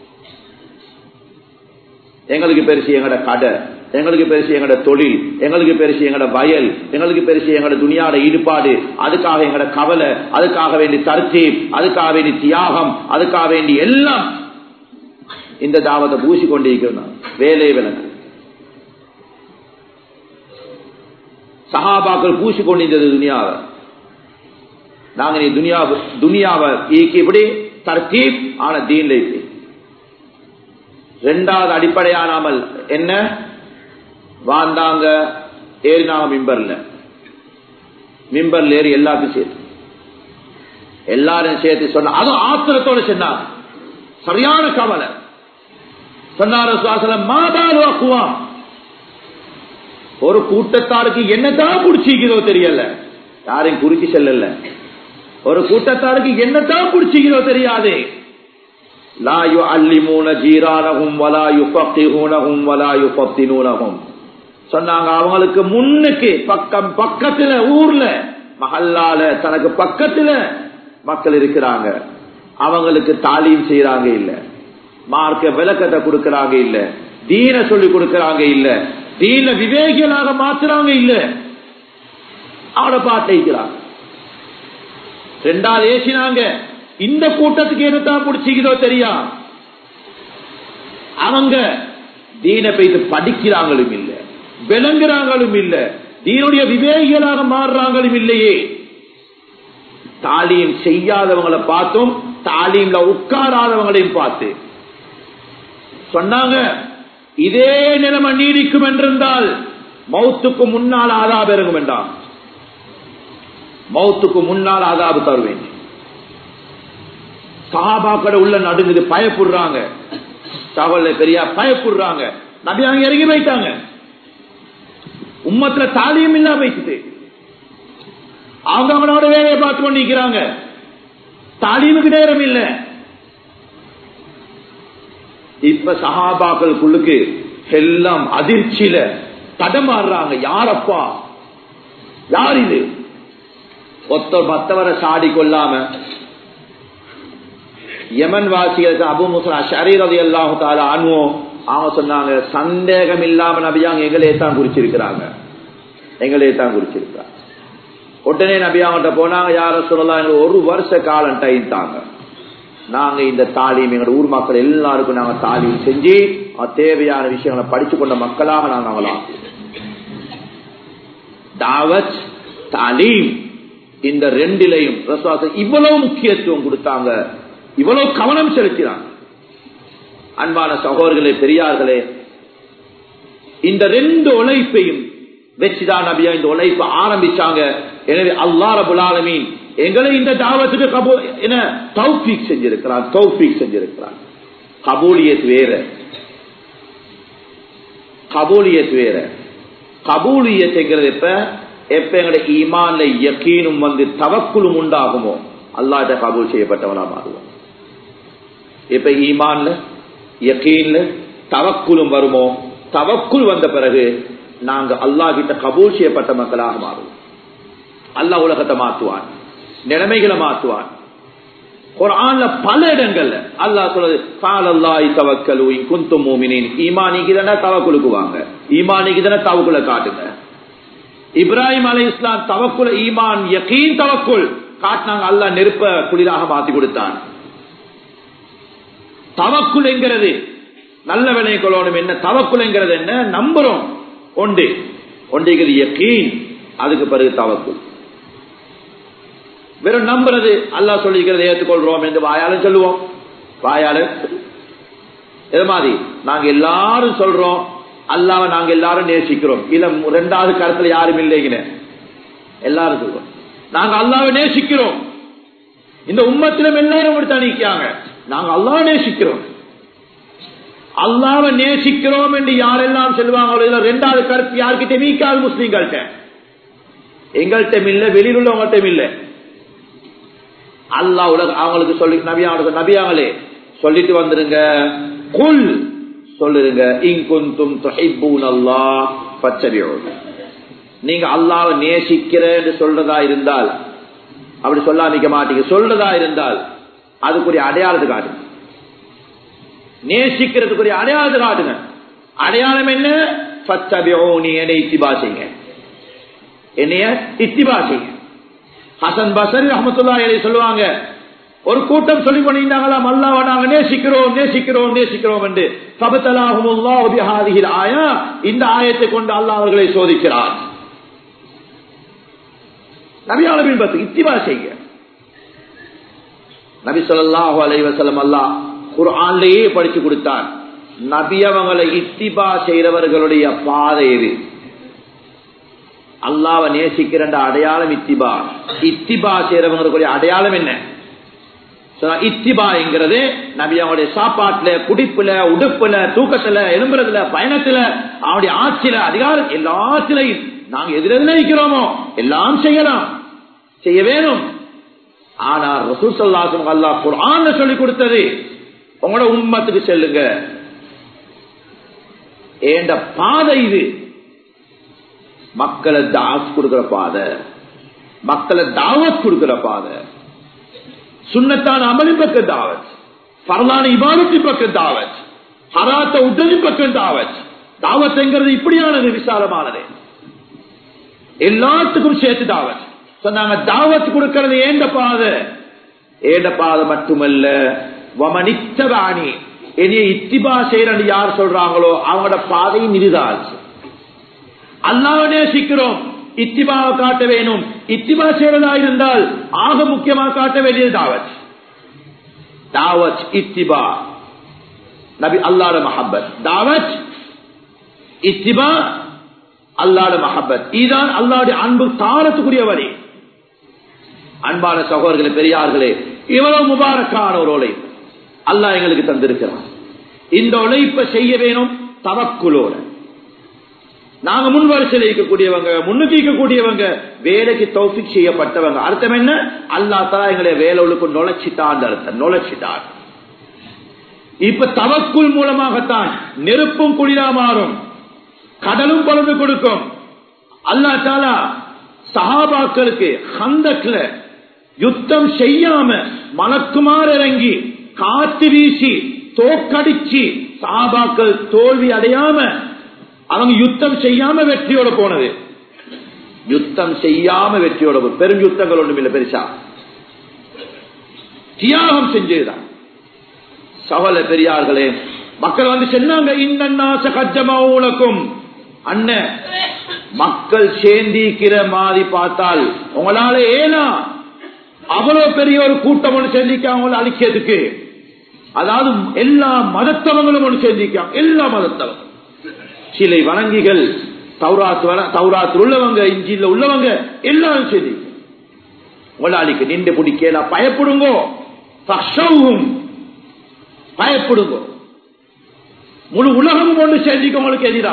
எங்களுக்கு பெருசு எங்கட கடை எங்களுக்கு பெருசு எங்கட தொழில் எங்களுக்கு பெருசு எங்கட வயல் எங்களுக்கு பெருசு எங்கட துணியாட ஈடுபாடு அதுக்காக எங்கட கவலை அதுக்காக வேண்டி தர்த்தி அதுக்காக வேண்டி தியாகம் அதுக்காக வேண்டி எல்லாம் இந்த தாவத்தை பூசி கொண்டிருக்கிறோம் வேலை விலங்கு சகாபாக்கள் பூசி கொண்டிருந்தது துனியாவை நாங்க நீ துனியா துனியாவை இப்படி தர்த்தீப் ஆன தீன்ல இப்படி ரெண்டாவது அடிப்படையானாமல் என்ன வாழ்ந்தாங்க ஏறினாங்க மிம்பர்ல மிம்பர்ல ஏறி எல்லாத்தையும் சேர்த்து எல்லாரும் சேர்த்து சொன்ன அதுவும் ஆத்திரத்தோட சொன்னாங்க சரியான கவலை சொன்னார சுவாசலம் மாதாலுவாக்குவான் ஒரு கூட்டத்தாருக்கு என்னதான் பிடிச்சிக்கிறதோ தெரியல யாரையும் குறிச்சு செல்லல ஒரு கூட்டத்தாருக்கு என்னதான் பிடிச்சிக்கிறதோ தெரியாது லா யு அல்லிமூன ஜீரானகும் வலா யு பக்திஹூனகும் வலா யு பக்தினூனகும் சொன்னாங்க அவங்களுக்கு முன்னுக்கு பக்கம் பக்கத்துல ஊர்ல மஹல்லால தனக்கு பக்கத்துல மக்கள் இருக்கிறாங்க அவங்களுக்கு தாலீம் செய்யறாங்க இல்ல மார்க்க விளக்கத்தை கொடுக்கறாங்க இல்ல தீன சொல்லி கொடுக்கறாங்க இல்ல தீன விவேகிகளாக மாத்துறாங்க இல்ல அவனை பார்த்திக்கிறாங்க ரெண்டாவது ஏசினாங்க இந்த கூட்டத்துக்கு என்னத்தான் பிடிச்சிக்கிறதோ தெரியா அவங்க தீன பெய்து படிக்கிறாங்களும் இல்ல விளங்குறாங்களும் இல்ல தீனுடைய விவேகிகளாக மாறுறாங்களும் இல்லையே தாலீம் செய்யாதவங்களை பார்த்தும் தாலீம்ல உட்காராதவங்களையும் பார்த்து சொன்னாங்க இதே நிலைமை நீடிக்கும் என்றிருந்தால் மௌத்துக்கு முன்னால் ஆதாபம் இறங்கும் என்றான் மௌத்துக்கு முன்னால் ஆதாபு தருவேன் சஹாபாக்கட உள்ள நடுங்குது பயப்படுறாங்க தகவல பெரியா பயப்படுறாங்க நபி அங்க இறங்கி போயிட்டாங்க உம்மத்துல தாலியும் இல்லாம போயிட்டு அவங்க அவங்களோட வேலையை பார்த்து கொண்டு நிக்கிறாங்க தாலீமுக்கு நேரம் இல்ல இப்ப சஹாபாக்களுக்குள்ளுக்கு எல்லாம் அதிர்ச்சியில தடமாறுறாங்க யாரப்பா யார் இது ஒருத்தர் மத்தவரை சாடி கொள்ளாம யமன் வாசிகளுக்கு அபு முசலா ஷரீரதி எல்லாம் அணுவோம் அவங்க சொன்னாங்க சந்தேகம் இல்லாம நபியாங்க எங்களே தான் குறிச்சிருக்கிறாங்க எங்களே தான் குறிச்சிருக்கிறாங்க உடனே நபியாங்கிட்ட போனாங்க யார சொல்லலாம் எங்களுக்கு ஒரு வருஷ காலம் டைம் தாங்க நாங்க இந்த தாலீம் எங்களோட ஊர் மக்கள் எல்லாருக்கும் நாங்க தாலீம் செஞ்சு தேவையான விஷயங்களை படிச்சு கொண்ட மக்களாக நாங்க அவங்களாம் தாவத் தாலீம் இந்த ரெண்டிலையும் இவ்வளவு முக்கியத்துவம் கொடுத்தாங்க இவ்வளவு கவனம் செலுத்தினாங்க அன்பான சகோதரர்களே பெரியார்களே இந்த ரெண்டு உழைப்பையும் வச்சுதான் நபியா இந்த உழைப்பை ஆரம்பிச்சாங்க எனவே அல்லா ரபுல் ஆலமீன் எங்களை இந்த தாவத்துக்கு கபூ என்ன தௌஃபீக் செஞ்சிருக்கிறான் தௌஃபீக் செஞ்சிருக்கிறான் கபூலியத் வேற கபூலியத் வேற கபூலியத்துங்கிறது எப்ப எப்ப எங்களுடைய ஈமான்ல யக்கீனும் வந்து தவக்குலும் உண்டாகுமோ அல்லாட்ட கபூல் செய்யப்பட்டவனா மாறுவோம் இப்ப ஈமான்ல யக்கீன்ல தவக்குலும் வருமோ தவக்குள் வந்த பிறகு நாங்க அல்லாஹ் கிட்ட கபூல் செய்யப்பட்ட மக்களாக மாறுவோம் அல்லாஹ் உலகத்தை மாத்துவான் நிலைமைகளை மாத்துவான் குரான்ல பல இடங்கள்ல அல்லாஹ் சொல்றது காலல்லாய் தவக்கலு குந்தும் மூமினின் ஈமானிக்கு தானே தவக்குலுக்கு வாங்க ஈமானிக்கு தானே தவக்குல காட்டுங்க இப்ராஹிம் அலை இஸ்லாம் தவக்குல ஈமான் யகீன் தவக்குள் காட்டினாங்க அல்லாஹ் நெருப்ப குளிராக மாத்தி கொடுத்தான் தவக்குள் என்கிறது நல்ல விலை கொள்ளணும் என்ன தவக்குள் என்கிறது என்ன நம்புறோம் ஒன்று ஒன்றைகிறது யக்கீன் அதுக்கு பிறகு தவக்குள் வெறும் நம்புறது அல்லா சொல்லிக்கிறத ஏற்றுக்கொள்றோம் என்று வாயாலும் சொல்லுவோம் வாயால இது மாதிரி நாங்க எல்லாரும் சொல்றோம் அல்லாம நாங்க எல்லாரும் நேசிக்கிறோம் இல்ல ரெண்டாவது கருத்துல யாரும் இல்லைங்க எல்லாரும் சொல்றோம் நாங்க அல்லாவை நேசிக்கிறோம் இந்த உம்மத்திலும் எல்லாரும் இப்படித்தான் நிற்காங்க நாங்க அல்லாவை நேசிக்கிறோம் அல்லாவை நேசிக்கிறோம் என்று யாரெல்லாம் சொல்லுவாங்களோ இதுல ரெண்டாவது கருத்து யாருக்கிட்ட நீக்காது முஸ்லீம்கள்ட்ட எங்கள்கிட்ட இல்ல வெளியில் உள்ளவங்கள்ட்ட இல்ல அல்லா உலக அவங்களுக்கு சொல்லி நபியாக நபியாங்களே சொல்லிட்டு வந்துருங்க குல் சொல்லுங்க இங்குந்தும் தொகைப்பூன் அல்லா பச்சரியோடு நீங்க அல்லாவை நேசிக்கிறேன்னு சொல்றதா இருந்தால் அப்படி சொல்லாமிக்க மாட்டீங்க சொல்றதா இருந்தால் அதுக்குரிய அடையாளத்தை காட்டுங்க நேசிக்கிறதுக்குரிய அடையாளத்தை காட்டுங்க அடையாளம் என்ன நீ என்னை இத்திபா செய்யுங்க என்னைய இத்திபா செய்யுங்க ஹசன் பசரி ரஹமத்துல்லா சொல்லுவாங்க ஒரு கூட்டம் சொல்லி பண்ணியிருந்தாங்களாம் அல்லாவை நாங்க நேசிக்கிறோம் நேசிக்கிறோம் நேசிக்கிறோம் என்று பபத்தலாஹுமுல்லாஹில் ஆயா இந்த ஆயத்தை கொண்டு அல்லாஹ் அவர்களை சோதிக்கிறார் நபியாளபின் பத்து இத்திபா செய்ய நபி சொல்லாஹு அலைவசலம் அல்லா குர்ஆன்லேயே படிச்சு கொடுத்தான் நபி அவங்களை இத்திபா செய்யறவர்களுடைய பாதை எது அல்லாவை நேசிக்கிற அடையாளம் இத்திபா இத்திபா செய்யறவங்களுடைய அடையாளம் என்ன இத்திபாங்கிறது நபி அவனுடைய சாப்பாட்டுல குடிப்புல உடுப்புல தூக்கத்துல எலும்புறதுல பயணத்துல அவனுடைய ஆட்சியில அதிகாரம் எல்லாத்திலையும் நாங்க எதிர நினைக்கிறோமோ எல்லாம் செய்யலாம் செய்ய வேணும் ஆனா ரசூல் சல்லாசம் அல்லா குரான் சொல்லி கொடுத்தது உங்களோட உண்மத்துக்கு செல்லுங்க ஏண்ட பாதை இது மக்களை தாஸ் கொடுக்கிற பாதை மக்களை தாவத் கொடுக்கிற பாதை சுண்ணத்தான அமலின் பக்கம் தாவத் பரலான இபாதத்தின் பக்கம் தாவத் ஹராத்த உடலின் பக்கம் தாவத் தாவத்ங்கிறது இப்படியானது விசாலமானது எல்லாத்துக்கும் சேர்த்து தாவத் சொன்னாங்க தாவத் கொடுக்கிறது ஏண்ட பாதை ஏண்ட பாதை மட்டுமல்ல வமனித்தவாணி என்னைய இத்திபா செய்யறன்னு யார் சொல்றாங்களோ அவங்களோட பாதையும் இதுதான் அல்லாஹ் நேசிக்கிறோம் இத்திபாவை காட்ட வேணும் இத்திபா செய்யறதா இருந்தால் ஆக முக்கியமாக காட்ட வேண்டியது தாவத் தாவத் இத்திபா நபி அல்லாட மஹப்பத் தாவத் இத்திபா அல்லாட மஹப்பத் இதுதான் அல்லாவுடைய அன்பு தாரத்துக்குரிய வழி அன்பான சகோதரர்களே பெரியார்களே இவ்வளவு முபாரக்கான ஒரு உழைப்பு அல்லாஹ் எங்களுக்கு தந்திருக்கிறான் இந்த உழைப்பை செய்ய வேணும் தவக்குலோட நாங்க முன் வரிசையில் இருக்கக்கூடியவங்க முன்னுக்கு இருக்கக்கூடியவங்க வேலைக்கு தௌஃபிக் செய்யப்பட்டவங்க அர்த்தம் என்ன அல்லா தலா எங்களை வேலைகளுக்கு நுழைச்சிட்டான் அர்த்தம் நுழைச்சிட்டான் இப்ப தவக்குள் மூலமாகத்தான் நெருப்பும் குளிரா மாறும் கடலும் பலந்து கொடுக்கும் அல்லா தாலா சஹாபாக்களுக்கு ஹந்தக்ல யுத்தம் செய்யாம மலக்குமார் இறங்கி காத்து வீசி தோக்கடிச்சு சஹாபாக்கள் தோல்வி அடையாம அவங்க யுத்தம் செய்யாம வெற்றியோட போனது யுத்தம் செய்யாம வெற்றியோட போ- பெரும் யுத்தங்கள் ஒண்ணும் இல்ல பெருசா தியாகம் செஞ்சதுதான் சகல பெரியார்களே மக்கள் வந்து சொன்னாங்க இன்னன்னாச கஜமாவுலக்கும் அண்ணன் மக்கள் சேந்திக்கிற மாதிரி பார்த்தால் உங்களால ஏனா அவ்வளவு பெரிய ஒரு கூட்டம் ஒன்று சேர்ந்திக்க அவங்கள அழிக்கிறதுக்கு அதாவது எல்லா மதத்தவங்களும் ஒன்று சேர்ந்திக்காங்க எல்லா மதத்தவங்களும் சிலை வணங்கிகள் தௌராத் வர- தௌராத்தில் உள்ளவங்க இஞ்சில உள்ளவங்க எல்லாரும் சரி முதலாளிக்கு நின்று பிடிக்கல பயப்படுங்கோ பக்ஷவும் பயப்படுங்கோ முழு உலகமும் ஒன்று சேர்ந்திக்க உங்களுக்கு எதிரா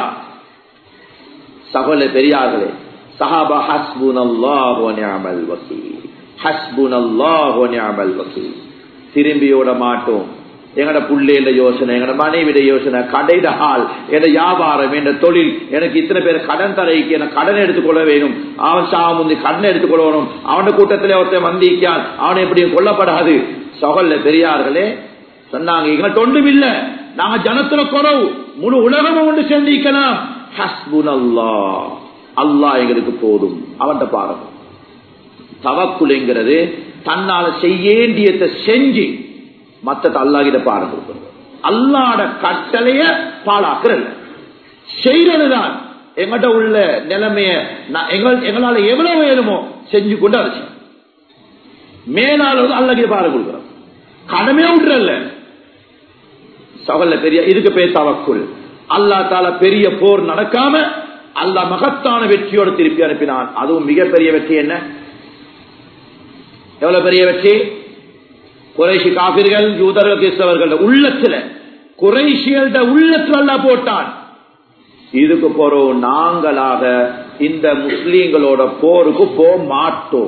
சகோல பெரியார்களே சஹாபா ஹஸ்புன் அல்லாஹ் நியாமல் வக்கீல் ஹஸ்புன் அல்லாஹ் நியாமல் வக்கீல் திரும்பியோட மாட்டோம் எங்கட புள்ளையில யோசனை எங்கட மனைவிட யோசனை கடையிட ஆள் என் வியாபாரம் என் தொழில் எனக்கு இத்தனை பேர் கடன் தரைக்கு எனக்கு கடன் எடுத்துக்கொள்ள வேணும் அவன் சாவ முந்தி கடன் எடுத்துக்கொள்ளணும் அவன் கூட்டத்திலே ஒருத்தன் வந்திருக்கான் அவன் எப்படியும் கொல்லப்படாது சகல்ல பெரியார்களே சொன்னாங்க எங்கள்ட்ட ஒன்றும் இல்ல நாங்க ஜனத்துல குறவு முழு உலகமும் ஒன்று சேர்ந்திருக்கலாம் ஹஸ்புன் அல்லாஹ் அல்லாஹ் எங்களுக்கு போதும் அவன்கிட்ட பாருங்க தவக்குலைங்கிறது தன்னால செய்யேண்டியத்தை செஞ்சு மத்தத்தை அல்லாஹ்கிட்ட பாடம் கொடுக்கணும் அல்லாட கட்டளைய பாழாக்குறல்ல செய்யறதுதான் எங்கிட்ட உள்ள நிலைமைய நான் எங்கள் எங்களால எவ்வளவு வேணுமோ செஞ்சு கொண்டு அதை செய்யணும். மேலால வந்து அல்லாஹ்கிட்ட பாடம் கொடுக்குறோம் கடமையா விட்டுறல்ல சகல்ல பெரிய இதுக்கு பேர் தவக்குள் அல்லா தால பெரிய போர் நடக்காம அல்லாஹ் மகத்தான வெற்றியோடு திருப்பி அனுப்பினான் அதுவும் மிகப்பெரிய வெற்றி என்ன எவ்வளவு பெரிய வெற்றி குறைஷி காபிர்கள் யூதர்கள் கிறிஸ்தவர்கள் உள்ளத்துல குறைஷியல்ட உள்ளத்துல அல்லா போட்டான் இதுக்கு போறோம் நாங்களாக இந்த முஸ்லீம்களோட போருக்கு போக மாட்டோம்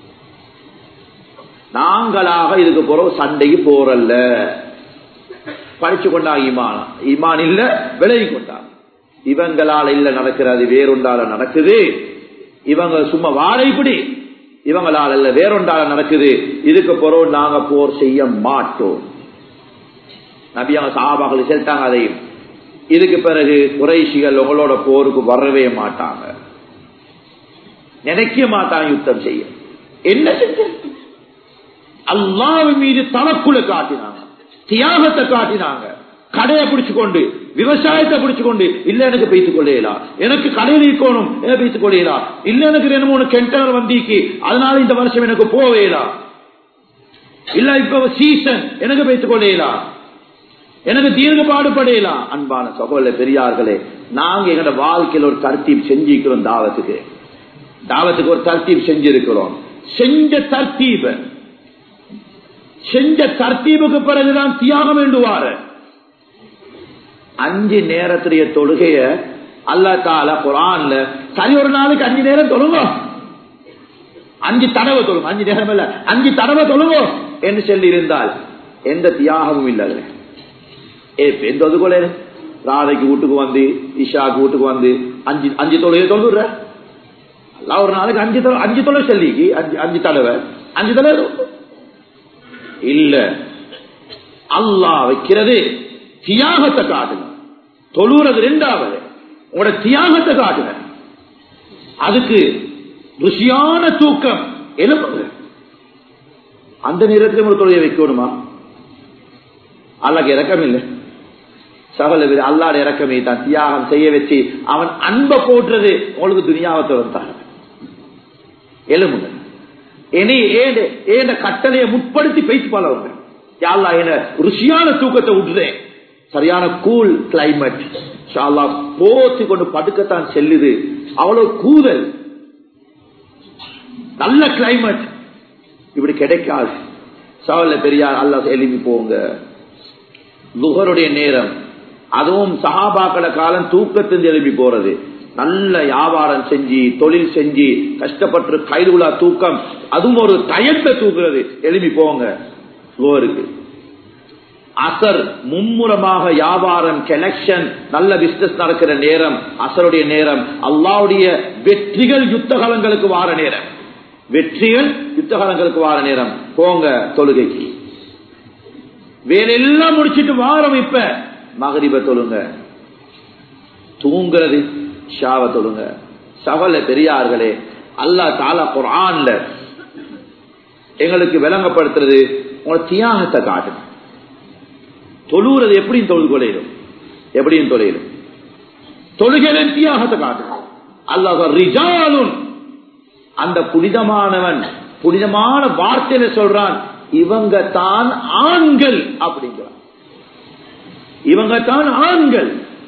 நாங்களாக இதுக்கு போறோம் சண்டைக்கு போறல்ல படிச்சு கொண்டா ஈமான் ஈமான் இல்ல விலகி கொண்டாங்க இவங்களால இல்ல நடக்கிறது வேறொண்டால நடக்குது இவங்க சும்மா வாழைப்படி இவங்களால இல்ல வேறொண்டால நடக்குது இதுக்கு பிறகு நாங்க போர் செய்ய மாட்டோம் நபி அவங்க சாபாக்கள் செலுத்தாங்க அதையும் இதுக்கு பிறகு குறைஷிகள் உங்களோட போருக்கு வரவே மாட்டாங்க நினைக்க மாட்டாங்க யுத்தம் செய்ய என்ன செஞ்ச அல்லாஹ் மீது தனக்குள்ள காட்டினாங்க தியாகத்தை காட்டினாங்க கடையை பிடிச்சு கொண்டு விவசாயத்தை பிடிச்சு கொண்டு இல்ல எனக்கு பேசிக் கொள்ளலாம் எனக்கு கடையில் இருக்கணும் பேசிக் கொள்ளலாம் இல்ல எனக்கு ரெண்டு மூணு கெண்டர் வந்திக்கு அதனால இந்த வருஷம் எனக்கு போவேலாம் இல்ல இப்ப சீசன் எனக்கு பேசிக் கொள்ளலாம் எனக்கு தீர்க்க பாடுபடையலாம் அன்பான சகோதர பெரியார்களே நாங்க எங்களோட வாழ்க்கையில் ஒரு தர்த்தீப் செஞ்சிருக்கிறோம் தாவத்துக்கு தாவத்துக்கு ஒரு தர்த்தீப் செஞ்சிருக்கிறோம் செஞ்ச தர்த்தீப செஞ்ச தர்த்தீபுக்கு பிறகுதான் தியாகம் வேண்டுவாரு அஞ்சு நேரத்துடைய தொழுகைய அல்லா தால குரான்ல சரி ஒரு நாளைக்கு அஞ்சு நேரம் தொழுங்க அஞ்சு தடவை தொழுங்க அஞ்சு நேரம் இல்ல அஞ்சு தடவை தொழுங்க என்று சொல்லி இருந்தால் எந்த தியாகமும் இல்லை அதுல ஏ எந்த ஒதுக்கொள்ள ராதைக்கு வீட்டுக்கு வந்து இஷாக்கு வீட்டுக்கு வந்து அஞ்சு அஞ்சு தொழுகை தொழுதுற அல்லாஹ் ஒரு நாளைக்கு அஞ்சு தடவை அஞ்சு தடவை சொல்லிக்கு அஞ்சு அஞ்சு தடவை அஞ்சு தடவை இல்ல அல்லாஹ் வைக்கிறது தியாகத்தை காட்டுங்க தொழுறது ரெண்டாவது உங்களோட தியாகத்தை காட்டுங்க அதுக்கு ருசியான தூக்கம் எழுப்புங்க அந்த நேரத்தில் ஒரு தொழிலை வைக்கணுமா அல்லாக்கு இறக்கம் இல்லை சகல அல்லாட இறக்கமே தான் தியாகம் செய்ய வச்சு அவன் அன்பை போடுறது உங்களுக்கு துனியாவத்தை வந்தாங்க எழுமுங்க இனி ஏண்ட ஏண்ட கட்டளையை முற்படுத்தி பேசி பழவுங்க யாழ்லா என்ன ருசியான தூக்கத்தை விட்டுறேன் சரியான கூல் கிளைமேட் ஷாலா போத்தி கொண்டு படுக்கத்தான் செல்லுது அவ்வளவு கூதல் நல்ல கிளைமேட் இப்படி கிடைக்காது சவல்ல பெரியார் அல்லா எழுப்பி போங்க லுகருடைய நேரம் அதுவும் சஹாபாக்கள காலம் தூக்கத்திலிருந்து எழுப்பி போறது நல்ல வியாபாரம் செஞ்சு தொழில் செஞ்சு கஷ்டப்பட்டு கைதுலா தூக்கம் அதுவும் ஒரு தயத்தை தூக்குறது எழுப்பி போங்க லுகருக்கு அசர் மும்முரமாக வியாபாரம் கனெக்ஷன் நல்ல பிசினஸ் நடக்கிற நேரம் அசருடைய நேரம் அல்லாவுடைய வெற்றிகள் யுத்த காலங்களுக்கு வார நேரம் வெற்றிகள் யுத்த காலங்களுக்கு வார நேரம் போங்க தொழுகைக்கு வேறெல்லாம் முடிச்சிட்டு வாரம் இப்ப மகரிப தொழுங்க தூங்குறது ஷாவ தொழுங்க சகல பெரியார்களே அல்லா தாலா குரான்ல எங்களுக்கு விளங்கப்படுத்துறது உங்களோட தியாகத்தை காட்டுங்க தொழுகிறது எப்படியும் தொழுது கொள்ளையிடும் எப்படியும் தொலையிடும் தொழுகையின் தியாகத்தை காட்டுங்க அல்லாஹ் ரிஜாலுன் அந்த புனிதமானவன் புனிதமான வார்த்தையில சொல்றான் இவங்க தான் ஆண்கள் அப்படிங்கிறான் இவங்க தான் ஆண்கள்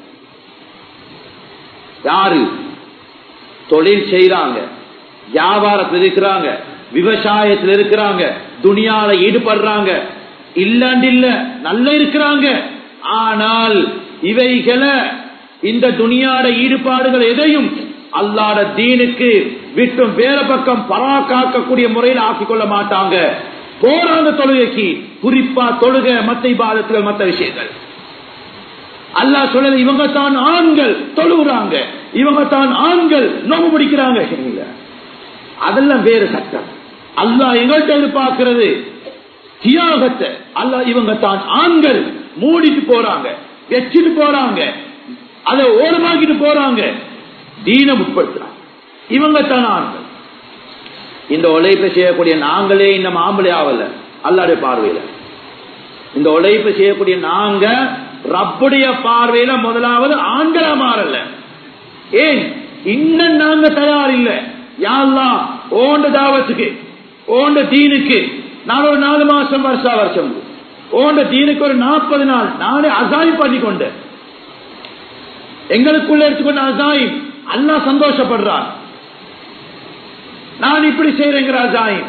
யாரு தொழில் செய்யறாங்க வியாபாரத்தில் இருக்கிறாங்க விவசாயத்தில் இருக்கிறாங்க துணியால ஈடுபடுறாங்க இல்லாண்டு இல்ல நல்ல இருக்கிறாங்க ஆனால் இவைகளை இந்த துணியாட ஈடுபாடுகள் எதையும் அல்லாட தீனுக்கு விட்டும் வேற பக்கம் பராக்காக்கக்கூடிய முறையில் ஆக்கிக் கொள்ள மாட்டாங்க போராத தொழுகைக்கு குறிப்பா தொழுக மத்த இபாதத்துகள் மத்த விஷயங்கள் அல்லாஹ் சொல்றது இவங்க தான் ஆண்கள் தொழுகிறாங்க இவங்க தான் ஆண்கள் நோம்பு பிடிக்கிறாங்க இல்ல அதெல்லாம் வேறு சட்டம் அல்லாஹ் எங்கள்கிட்ட எதிர்பார்க்கிறது தியாகத்தை அல்லாஹ் இவங்க தான் ஆண்கள் மூடிட்டு போறாங்க வச்சுட்டு போறாங்க அதை ஓரமாக்கிட்டு போறாங்க தீன முற்படுத்துறாங்க இவங்க தான் ஆண்கள் இந்த உழைப்பை செய்யக்கூடிய நாங்களே இந்த மாம்பளை ஆவல அல்லாடைய பார்வையில இந்த உழைப்பை செய்யக்கூடிய நாங்க ரப்புடைய பார்வையில முதலாவது ஆண்களா மாறல ஏன் இன்னும் நாங்க தயார் இல்ல யாழ்லாம் ஓண்ட தாவத்துக்கு ஓண்ட தீனுக்கு நான் ஒரு நாலு மாசம் வருஷா வருஷம் ஓண்ட தீனுக்கு ஒரு நாற்பது நாள் நானே அசாயம் பண்ணி கொண்டேன் எங்களுக்குள்ள எடுத்துக்கொண்ட அசாயம் அல்லா சந்தோஷப்படுறான் நான் இப்படி செய்யறேங்கிற அசாயம்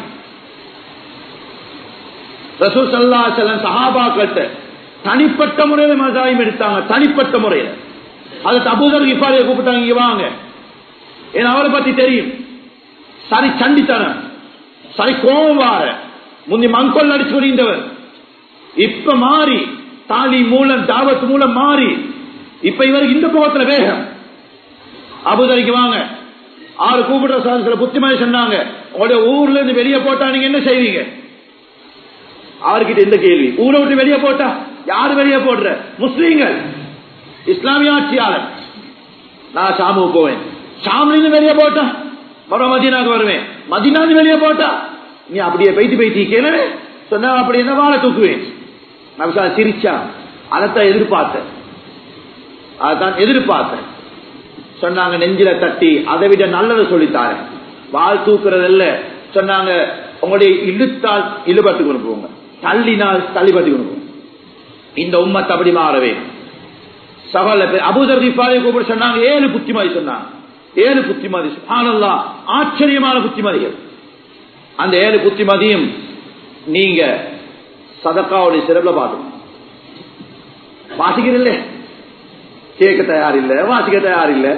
ரசூ சல்லா செல்லன் சஹாபாக்கிட்ட தனிப்பட்ட முறையில மசாயம் எடுத்தாங்க தனிப்பட்ட முறையில அது அபூதர் இப்பாரிய கூப்பிட்டாங்க இங்க வாங்க ஏன்னா அவரை பத்தி தெரியும் சரி சண்டித்தனம் சரி கோபம் வார முந்தி மங்கொல் அடிச்சு கொண்டிருந்தவர் இப்ப மாறி தாலி மூலம் தாவத் மூலம் மாறி இப்ப இவருக்கு இந்த முகத்துல வேகம் அபுதரிக்கு வாங்க ஆறு கூப்பிடுற சில புத்திமதி சொன்னாங்க உங்களுடைய ஊர்ல இருந்து வெளியே போட்டா நீங்க என்ன செய்வீங்க அவர்கிட்ட இந்த கேள்வி ஊரை விட்டு வெளியே போட்டா யாரு வெளியே போடுற முஸ்லீம்கள் இஸ்லாமிய ஆட்சியாளர் நான் ஷாமுக்கு போவேன் ஷாம்லிருந்து வெளியே போட்டா மறுபடியும் மதினாக்கு வருவேன் மதினாந்து வெளியே போட்டா நீ அப்படியே பைத்து பைத்தி கேளவே சொன்ன அப்படி என்ன வாழை தூக்குவேன் நான் சிரிச்சா அதைத்தான் எதிர்பார்த்தேன் அதான் எதிர்பார்த்தேன் சொன்னாங்க நெஞ்சில தட்டி அதை விட நல்லதை சொல்லித்தாரேன் வாழ் தூக்குறதல்ல சொன்னாங்க உங்களுடைய இழுத்தால் இழுபட்டு கொண்டு போங்க தள்ளினால் தள்ளிபட்டு கொண்டு போங்க இந்த உம்மத்தை அப்படி மாறவே சகல அபுதர் தீபாவை கூப்பிட்டு சொன்னாங்க ஏழு புத்திமதி சொன்னாங்க ஏழு புத்திமதி ஆனல்லா ஆச்சரியமான புத்திமதிகள் அந்த ஏழு புத்திமதியும் நீங்க சதக்காவுடைய சிறப்புல பார்க்கணும் வாசிக்கிறீல்ல கேட்க தயார் இல்ல வாசிக்க தயார் இல்ல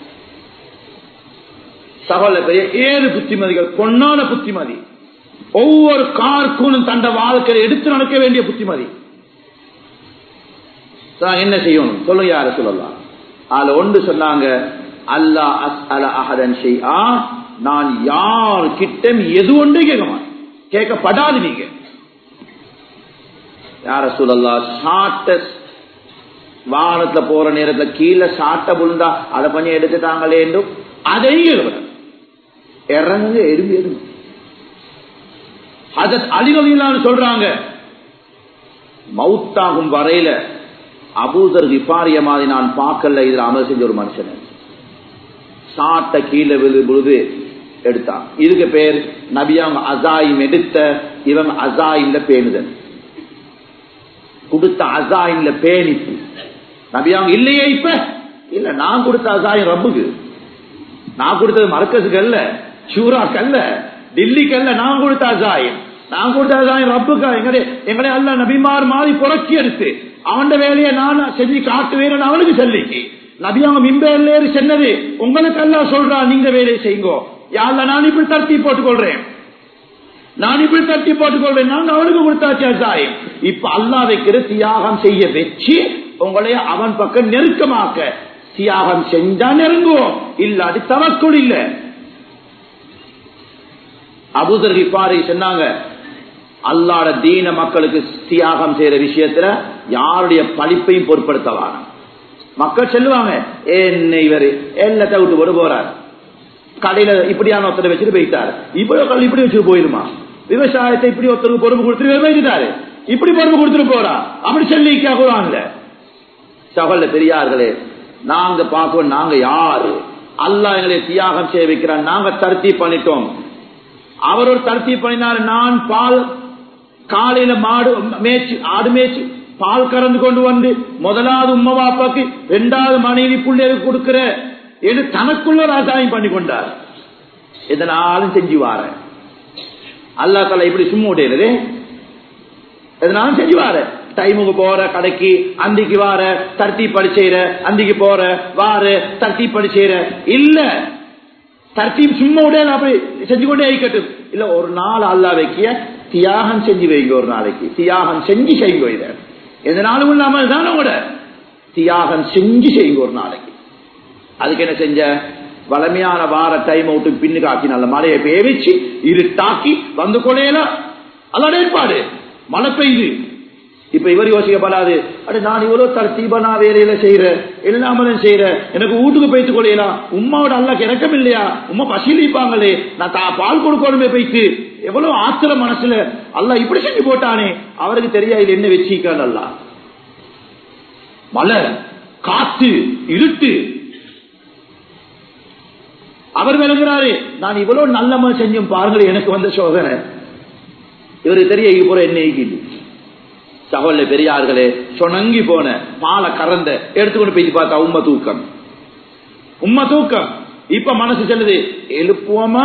சகோல பெரிய ஏழு புத்திமதிகள் பொன்னான புத்திமதி ஒவ்வொரு கார்கூனும் தண்ட வாழ்க்கையை எடுத்து நடக்க வேண்டிய புத்திமதி என்ன செய்யணும் சொல்லுங்க யார சொல்லலாம் அதுல ஒன்று சொன்னாங்க அல்லா அஸ் அல அஹதன் ஷெய்ஆ நான் யார் கிட்ட எது ஒன்று கேட்க மாட்டேன் கேட்கப்படாது நீங்க யார சொல்லலா சாட்ட வாகனத்துல போற நேரத்துல கீழே சாட்ட விழுந்தா அதை கொஞ்சம் எடுத்துட்டாங்களேண்டும் அதையும் இறங்குங்க எறும்பி எறும்பு அத அழிவகையிலான்னு சொல்றாங்க மவுத்தாகும் வரையில அபூதர் விபாரிய மாதிரி நான் பார்க்கல இதுல அமல் செஞ்ச ஒரு மனுஷன் சாட்ட கீழே விழு பொழுது எடுத்தான் இதுக்கு பேர் நபியாங்க அசாயும் எடுத்த இவங்க அசாயின்ல பேணுதல் கொடுத்த அசாயின்ல பேணிப்பு நபியாங்க இல்லையே இப்ப இல்ல நான் கொடுத்த அசாயம் ரப்புக்கு நான் கொடுத்தது மரக்கசுக்கு அல்ல ஷூராக்கு அல்ல டில்லிக்கு அல்ல நான் கொடுத்த அசாயம் நான் கொடுத்த அசாயம் ரப்புக்கா எங்களே எங்களே அல்ல நபிமார் மாதிரி புறக்கி எடுத்து அவன் வேலையை நான் செஞ்சு காட்டுவேன் அவனுக்கு சொல்லிக்கு நபியாங்க மிம்பேர்ல ஏறி சென்னது உங்களுக்கு அல்ல சொல்றா நீங்க வேலையை செய்யுங்கோ யாருல நான் இப்படி தட்டி போட்டுக் கொள்றேன் நான் இப்படி தட்டி போட்டுக் கொள்வேன் நாங்க அவனுக்கு கொடுத்தாச்சு அசாயம் இப்ப அல்லா வைக்கிற தியாகம் செய்ய வச்சு உங்களைய அவன் பக்கம் நெருக்கமாக்க தியாகம் செஞ்சா நெருங்குவோம் இல்லாட்டி தவக்குள் இல்ல அபுதர் இப்பாரி சொன்னாங்க அல்லாட தீன மக்களுக்கு தியாகம் செய்யற விஷயத்துல யாருடைய படிப்பையும் பொருட்படுத்தவான மக்கள் சொல்லுவாங்க என்ன இவரு எல்லாத்த விட்டு போட்டு போறாரு கடையில இப்படியான ஒருத்தரை வச்சுட்டு போயிட்டாரு இப்படி கல் இப்படி வச்சுட்டு போயிருமா விவசாயத்தை இப்படி ஒருத்தருக்கு பொறுப்பு கொடுத்துட்டு போயிட்டாரு இப்படி பொறுப்பு கொடுத்துட்டு போறா அப்படி சொல்லி கேட்கலாம்ல சகல்ல பெரியார்களே நாங்க பார்க்கணும் நாங்க யாரு அல்லா எங்களை தியாகம் செய்ய வைக்கிறான் நாங்க தருத்தி பண்ணிட்டோம் அவர் ஒரு தருத்தி பண்ணினார் நான் பால் காலையில மாடு மேய்ச்சி ஆடு மேய்ச்சி பால் கறந்து கொண்டு வந்து முதலாவது உம்மா பாப்பாக்கு இரண்டாவது மனைவி பிள்ளைகளுக்கு கொடுக்கிற என்று தனக்குள்ள ராசாயம் பண்ணி கொண்டார் இதனாலும் செஞ்சு வார அல்லா தலா இப்படி சும்மா விடையிறது இதனாலும் செஞ்சு வார டைமுக்கு போற கடைக்கு அந்திக்கு வார தர்த்தி படிச்சைற அந்திக்கு போற வார தர்த்தி படிச்சைற இல்ல தர்த்தி சும்மா உடைய அப்படி செஞ்சு கொண்டே இருக்கட்டும் இல்ல ஒரு நாள் அல்லா வைக்கிய தியாகம் செஞ்சு வைங்க ஒரு நாளைக்கு தியாகம் செஞ்சு செய்யுங்க இத எதனாலும் இல்லாமல் தான் கூட தியாகம் செஞ்சு செய்யுங்க ஒரு நாளைக்கு அதுக்கு என்ன செஞ்ச வளமையான வார டைம் விட்டு பின்னுக்கு ஆக்கி நல்ல மழையை பேவிச்சு இருட்டாக்கி வந்து கொலையலாம் அல்லாட ஏற்பாடு மழை பெய்யுது இப்ப இவர் யோசிக்கப்படாது அட நான் இவ்வளவு தர்த்தீபனா வேலையில செய்யறேன் எல்லாமலும் செய்யறேன் எனக்கு வீட்டுக்கு போய்த்து கொள்ளையலாம் உமாவோட அல்லாக்கு இறக்கம் இல்லையா உமா பசிலிப்பாங்களே நான் தா பால் கொடுக்கணுமே போய்த்து எவ்வளவு ஆத்திர மனசுல அல்ல இப்படி செஞ்சு போட்டானே அவருக்கு தெரியா இது என்ன வச்சிக்கான் அல்ல மழை காத்து இருட்டு அவர் விளங்குறாரு நான் இவ்வளவு நல்ல செஞ்சும் பாருங்கள் எனக்கு வந்த சோதனை இவருக்கு தெரிய இப்போ என்ன ஈகிது சகோல பெரியார்களே சொனங்கி போன பாலை கறந்த எடுத்துக்கொண்டு போய் பார்த்தா உண்மை தூக்கம் உண்மை தூக்கம் இப்ப மனசு சொல்லுது எழுப்புவோமா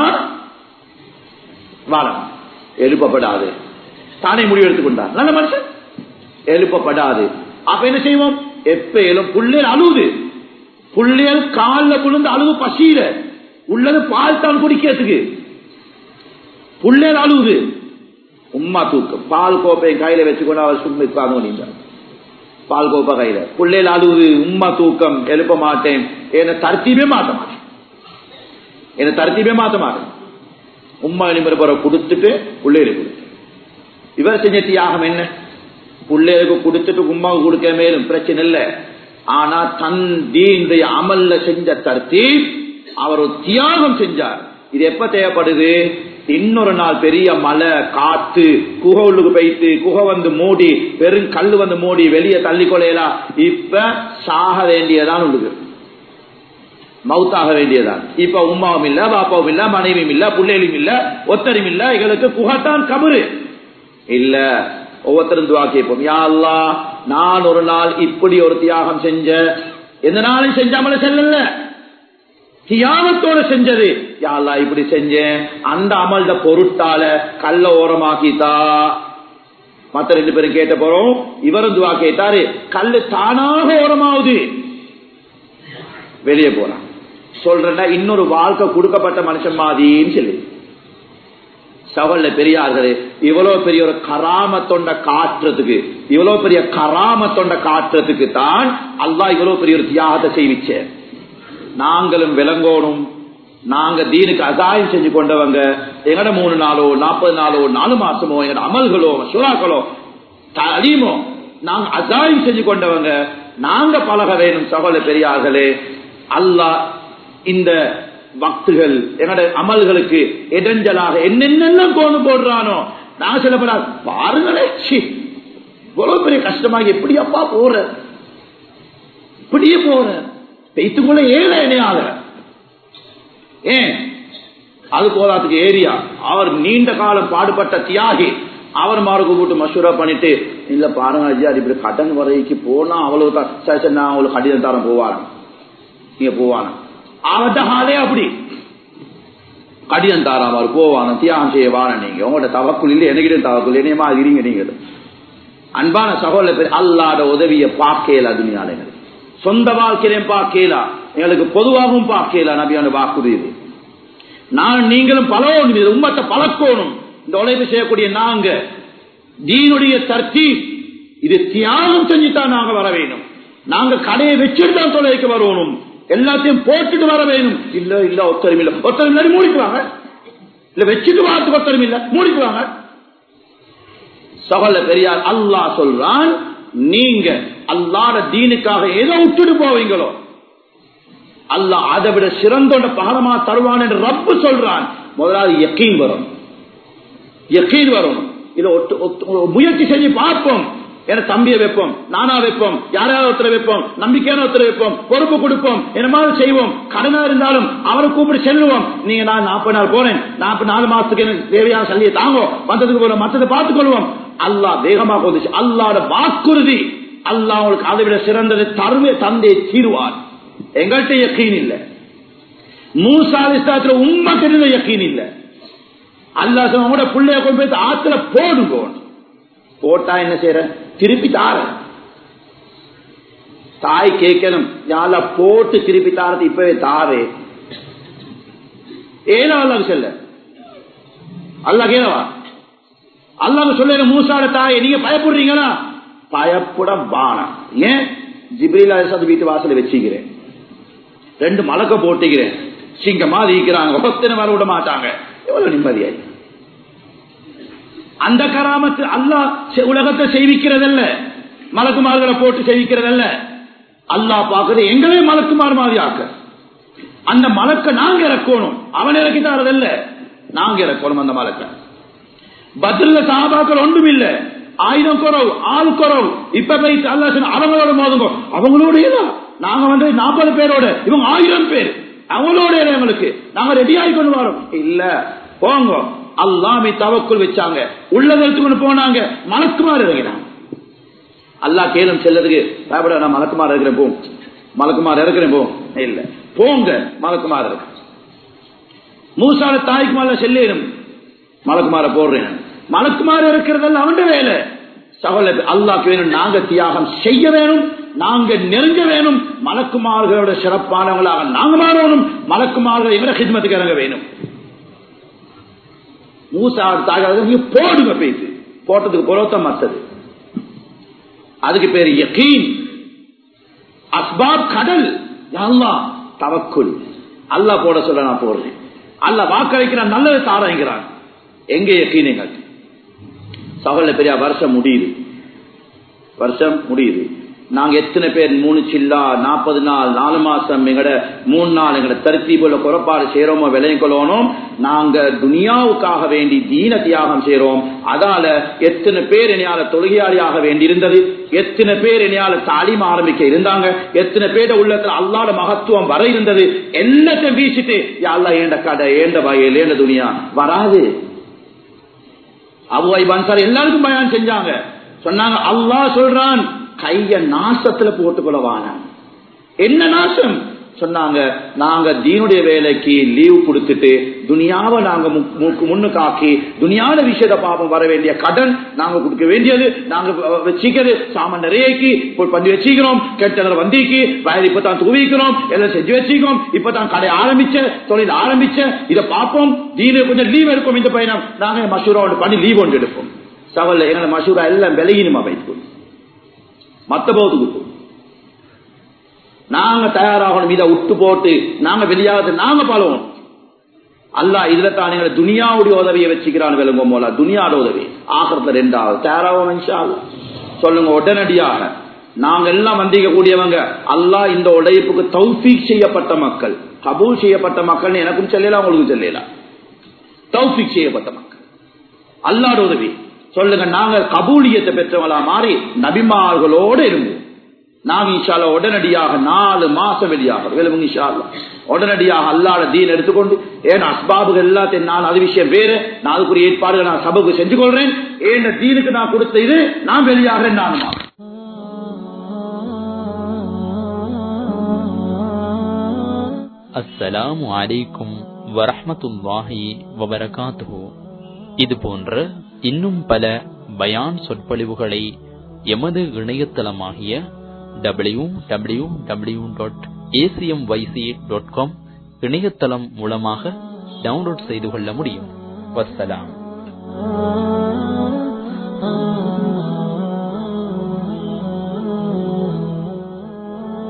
வாழம் எழுப்பப்படாது தானே முடிவு எடுத்துக்கொண்டார் நல்ல மனுஷன் எழுப்பப்படாது அப்ப என்ன செய்வோம் எப்ப எழும் புள்ளேல் அழுகுது புள்ளேல் காலில் புழுந்து அழுகு பசியில உள்ளது பால் தான் குடிக்கிறதுக்கு புள்ளேல் அழுகுது உம்மா தூக்கம் பால் கோப்பை கையில வச்சுக்கொண்டு அவர் சும்மா உட்கார்ந்து பால் கோப்பை கையில புள்ளையில் அழுகுது உம்மா தூக்கம் எழுப்ப மாட்டேன் என்ன தர்த்தீபே மாத்த மாட்டேன் என்ன தர்த்தீபே மாத்த மாட்டேன் உம்மா எலும்புற கொடுத்துட்டு பிள்ளைகளுக்கு கொடுத்து இவர் செஞ்ச தியாகம் என்ன பிள்ளைகளுக்கு கொடுத்துட்டு உமாவுக்கு கொடுக்க மேலும் பிரச்சனை இல்லை ஆனா தன் தீனுடைய அமல்ல செஞ்ச தர்த்தி அவர் ஒரு தியாகம் செஞ்சார் இது எப்ப தேவைப்படுது இன்னொரு நாள் பெரிய மழை காத்து குகை உள்ளுக்கு போயிட்டு குகை வந்து மூடி வெறும் கல் வந்து மூடி வெளியே தள்ளி கொலையலாம் இப்ப சாக வேண்டியதான் உள்ளது மவுத்தாக வேண்டியதான் இப்ப உமாவும் இல்ல பாப்பாவும் இல்ல மனைவியும் இல்ல பிள்ளைகளும் இல்ல ஒத்தரும் இல்ல எங்களுக்கு குகத்தான் கபரு இல்ல ஒவ்வொருத்தரும் துவா கேட்போம் யா அல்லா நான் ஒரு நாள் இப்படி ஒரு தியாகம் செஞ்ச எந்த நாளும் செஞ்சாமல செல்லல தியாகத்தோட செஞ்சது யாழ்லா இப்படி செஞ்சேன் அந்த அமல்த பொருட்டால கல்ல ஓரமாக்கித்தா மத்த ரெண்டு பேரும் கேட்ட போறோம் இவரும் துவா கேட்டாரு கல்லு தானாக ஓரமாகுது வெளியே போறான் சொல்றேன்னா இன்னொரு வாழ்க்கை கொடுக்கப்பட்ட மனுஷன் மாதின்னு சொல்லி சவல்ல பெரியார்களே இவ்வளவு பெரிய ஒரு கராமத்தொண்ட காட்டுறதுக்கு இவ்வளவு பெரிய கராமத்தொண்ட காட்டுறதுக்கு தான் அல்லா இவ்வளவு பெரிய ஒரு தியாகத்தை செய்விச்சேன் நாங்களும் விளங்கோணும் நாங்க தீனுக்கு அசாயம் செஞ்சு கொண்டவங்க எங்கட மூணு நாளோ நாற்பது நாளோ நாலு மாசமோ எங்கட அமல்களோ சுறாக்களோ தலீமோ நாங்க அசாயம் செஞ்சு கொண்டவங்க நாங்க பழக வேணும் சகோதர பெரியார்களே அல்லாஹ் இந்த பக்துகள் எங்கட அமல்களுக்கு இடைஞ்சலாக என்னென்னலாம் கோணு போடுறானோ நான் சொல்லப்படா பாருங்களே சி, இவ்வளவு பெரிய கஷ்டமாக எப்படி அப்பா போற இப்படியே போற பெய்த்துக்குள்ள ஏழை இணையாத ஏன் அது போதாதுக்கு ஏரியா அவர் நீண்ட காலம் பாடுபட்ட தியாகி அவர் மாறு கூப்பிட்டு மசூரா பண்ணிட்டு இல்ல பாருங்க ஐயா அது இப்படி கடன் வரைக்கு போனா அவ்வளவு தான் சரி சரி நான் அவங்களுக்கு கடிதம் தரம் போவாராம் நீங்க போவான அவட்ட ஹாலே அப்படி கடிதம் தாராம் அவர் போவான தியாகம் செய்ய வான நீங்க உங்களோட தவக்குள் இல்லை எனக்கிட்ட தவக்குள் என்னையமா இருங்க நீங்க அன்பான சகோதர பேர் அல்லாத உதவியை பார்க்கல துணியால எங்களுக்கு சொந்த வாழ்க்கையிலையும் பார்க்கலா எங்களுக்கு பொதுவாகவும் பார்க்கல நபியான வாக்குறுதி நான் நீங்களும் பலவோணும் இது உம்மத்தை பழக்கணும் இந்த உழைப்பு செய்யக்கூடிய நாங்க தீனுடைய தர்த்தி இது தியாகம் செஞ்சுதான் நாங்க வர வேணும் நாங்க கடையை வச்சுட்டு தான் தொலைக்கு வரணும் எல்லாத்தையும் போட்டுட்டு வர வேணும் இல்ல இல்ல ஒத்தரும் இல்ல ஒத்தரும் இல்லாடி மூடிக்குவாங்க இல்ல வச்சுட்டு வாரத்துக்கு ஒத்தரும் இல்ல மூடிக்குவாங்க சகல பெரியார் அல்லாஹ் சொல்றான் நீங்க அல்லாட தீனுக்காக ஏதோ விட்டுட்டு போவீங்களோ அல்லாஹ் அதை விட சிறந்தோட பகரமா தருவான் என்று ரப்பு சொல்றான் முதலாவது யக்கீன் வரும் யக்கீன் வரும் இல்ல ஒட்டு- ஒத்து- முயற்சி செஞ்சு பார்ப்போம் என தம்பியை வைப்போம் நானா வைப்போம் யாராவது ஒருத்தரை வைப்போம் நம்பிக்கையான ஒருத்தரை வைப்போம் பொறுப்பு கொடுப்போம் என்ன மாதிரி செய்வோம் கடனா இருந்தாலும் அவரை கூப்பிட்டு செல்லுவோம் நீங்க நான் நாற்பது நாள் போறேன் நாற்பது நாலு மாசத்துக்கு எனக்கு தேவையான சல்லியை தாங்கோ வந்ததுக்கு போற மற்றதை பார்த்துக் கொள்வோம் அல்லாஹ் வேகமாக வந்துச்சு அல்லாட வாக்குறுதி அல்லாஹ் உங்களுக்கு அதை விட சிறந்தது தருவே தந்தை தீருவார் எங்கள்கிட்ட யக்கீன் இல்ல மூசாலிஸ்தாத்துல உண்மை தெரிந்த யக்கீன் இல்ல அல்லாஹ் சொன்ன கூட பிள்ளைய கொண்டு போய் ஆத்துல போடுங்க போட்டா என்ன செய்யற திருப்பி தார தாய் கேட்கணும் யால போட்டு திருப்பி தாரது இப்பவே தாரே ஏனோ அல்லாஹ் செல்ல அல்லாஹ் கேளவா அல்லாஹ் சொல்ல மூசாட தாயை நீங்க பயப்படுறீங்களா பயப்பட பானம் ஏன் ஜிப்ரீல் அலிசாத் வீட்டு வாசல வச்சுக்கிறேன் ரெண்டு மலக்க போட்டுக்கிறேன் சிங்கமா இருக்கிறாங்க ஒத்தனை வர விட மாட்டாங்க எவ்வளவு நிம்மதியாய் அந்த கராமத்து அல்லாஹ் செ- உலகத்தை செய்விக்கிறதல்ல மலக்குமார்களை போட்டு செய்விக்கிறதல்ல அல்லாஹ் பார்க்கறது எங்களே மலக்குமார் மாதிரி ஆக்க அந்த மலக்க நாங்க இறக்கணும் அவன் இறக்கி தரதல்ல நாங்க இறக்கணும் அந்த மலக்க பதில்ல சாபாக்கள் ஒன்றும் இல்ல ஆயுதம் குறவு ஆள் குறவு இப்ப போய் அல்லாஹ் சொன்ன, அவங்களோட மோதுங்க அவங்களோட இல்ல நாங்க வந்து நாற்பது பேரோட இவங்க ஆயிரம் பேர் அவங்களோட இல்ல எங்களுக்கு நாங்க ரெடி ஆகி கொண்டு வரோம் இல்ல போங்க அல்லாமே தவக்குள் வச்சாங்க உள்ளதை எடுத்துக்கொண்டு போனாங்க மலக்குமார் இறங்கினாங்க அல்லாஹ் கேளும் செல்லதுக்கு பயப்பட நான் மலக்குமார் இருக்கிறேன் போ மலக்குமார் இறக்குறேன் போ இல்ல போங்க மலக்குமார் இருக்கு மூசால தாய்க்கு மேல செல்லிடும் மலக்குமார போடுறேன் மலக்குமார இருக்கிறதெல்லாம் அவன் வேலை சகோல அல்லாக்கு வேணும் நாங்க தியாகம் செய்ய வேணும் நாங்க நெருங்க வேணும் மலக்குமார்களோட சிறப்பானவங்களாக நாங்க மாறணும் மலக்குமார்கள் இவர ஹித்மத்துக்கு இறங்க வேணும் மூசா தாக நீங்க போடுங்க பேசி போட்டதுக்கு பொருத்தம் மத்தது அதுக்கு பேரு யகீன் அஸ்பாப் கடல் அல்லாஹ் தவக்குள் அல்லாஹ் போட சொல்ல நான் போடுறேன் அல்லாஹ் வாக்களிக்கிறான் நல்லது தாராங்கிறான் எங்க யக்கீனுங்கள் சகோல பெரிய வருஷம் முடியுது வருஷம் முடியுது நாங்க எத்தனை பேர் மூணு சில்லா நாற்பது நாள் நாலு மாசம் எங்கட மூணு நாள் எங்கட தருத்தீபுல குறப்பாடு செய்யறோமோ விலையும் கொள்ளணும் நாங்க துனியாவுக்காக வேண்டி தீன தியாகம் செய்யறோம் அதால எத்தனை பேர் என்னையால தொழுகையாளியாக வேண்டி இருந்தது எத்தனை பேர் என்னையால தாலிம் ஆரம்பிக்க இருந்தாங்க எத்தனை பேர் உள்ளத்துல அல்லாட மகத்துவம் வர இருந்தது எல்லாத்தையும் வீசிட்டு யாழ்லா ஏண்ட கடை ஏண்ட வயல் ஏண்ட துனியா வராது அபு ஐபான்சார் எல்லாருக்கும் பயான் செஞ்சாங்க சொன்னாங்க அல்லாஹ் சொல்றான் கைய நாசத்துல போட்டுக்கொள்ளவான என்ன நாசம் சொன்னாங்க நாங்க தீனுடைய வேலைக்கு லீவ் கொடுத்துட்டு துனியாவை நாங்க மு- மு- முன்னுக்காக்கி துனியாத விஷயத்தை பாப்போம் வர வேண்டிய கடன் நாங்க கொடுக்க வேண்டியது நாங்க வ- வச்சிக்கிறது சாமான் நிறையக்கு இப்போ பண்ணி வச்சுக்கிறோம் கெட்டதில் வந்திக்கு வயது இப்பதான் தூவிக்கிறோம் எல்லாம் செஞ்சு வச்சுக்கிறோம் இப்பதான் கடை ஆரம்பிச்ச தொழில் ஆரம்பிச்ச இதை பார்ப்போம் தீனு கொஞ்சம் லீவ் எடுப்போம் இந்த பயணம் நாங்க மசூரா ஒன்று பண்ணி லீவ் ஒன்று எடுப்போம் சவல்ல எங்களை மசூரா எல்லாம் விலகினுமா வைத்துக்கொள்ளும் மத்த போதுக்கு போ. நாங்க தயாராகணும் இதை விட்டு போட்டு நாங்க வெளியாகிறது நாங்க பழவோம் அல்லாஹ் இதுல தான் எங்களை துனியாவுடைய உதவியை வச்சுக்கிறான் விளங்க போல துனியாட உதவி ஆகிறதுல ரெண்டாவது தேராவும் இன்ஷா அல்லாஹ். சொல்லுங்க உடனடியாக நாங்க எல்லாம் வந்திக்க கூடியவங்க அல்லாஹ் இந்த உழைப்புக்கு தௌஃபீக் செய்யப்பட்ட மக்கள் கபூல் செய்யப்பட்ட மக்கள் எனக்கும் சொல்லலாம் உங்களுக்கு சொல்லலாம் தௌஃபீக் செய்யப்பட்ட மக்கள் அல்லாட உதவி சொல்லுங்க நாங்க கபூலியத்தை பெற்றவங்களா மாறி நபிமார்களோடு இருந்தோம் நாங்க இன்ஷால்லா உடனடியாக நாலு மாசம் வெளியாக விளம்புங்க இன்ஷால்லா உடனடியாக அல்லாட தீன் எடுத்துக்கொண்டு ஏன் அஸ்பாபுகள் எல்லாத்தையும் நான் அது விஷயம் வேறு நான் அதுக்குரிய ஏற்பாடுகள் நான் சபைக்கு செஞ்சு கொள்றேன் ஏன் தீனுக்கு நான் கொடுத்த இது நான் வெளியாகிறேன் நானுமா அஸ்ஸலாமு அலைக்கும் வரஹ்மத்துல்லாஹி வபரகாத்துஹு இது போன்ற இன்னும் பல பயான் சொற்பொழிவுகளை எமது இணையதளமாகிய W W W dot ACM YC dot com இணையதளம் மூலமாக டவுன்லோட் செய்து கொள்ள முடியும் வஸ்ஸலாம்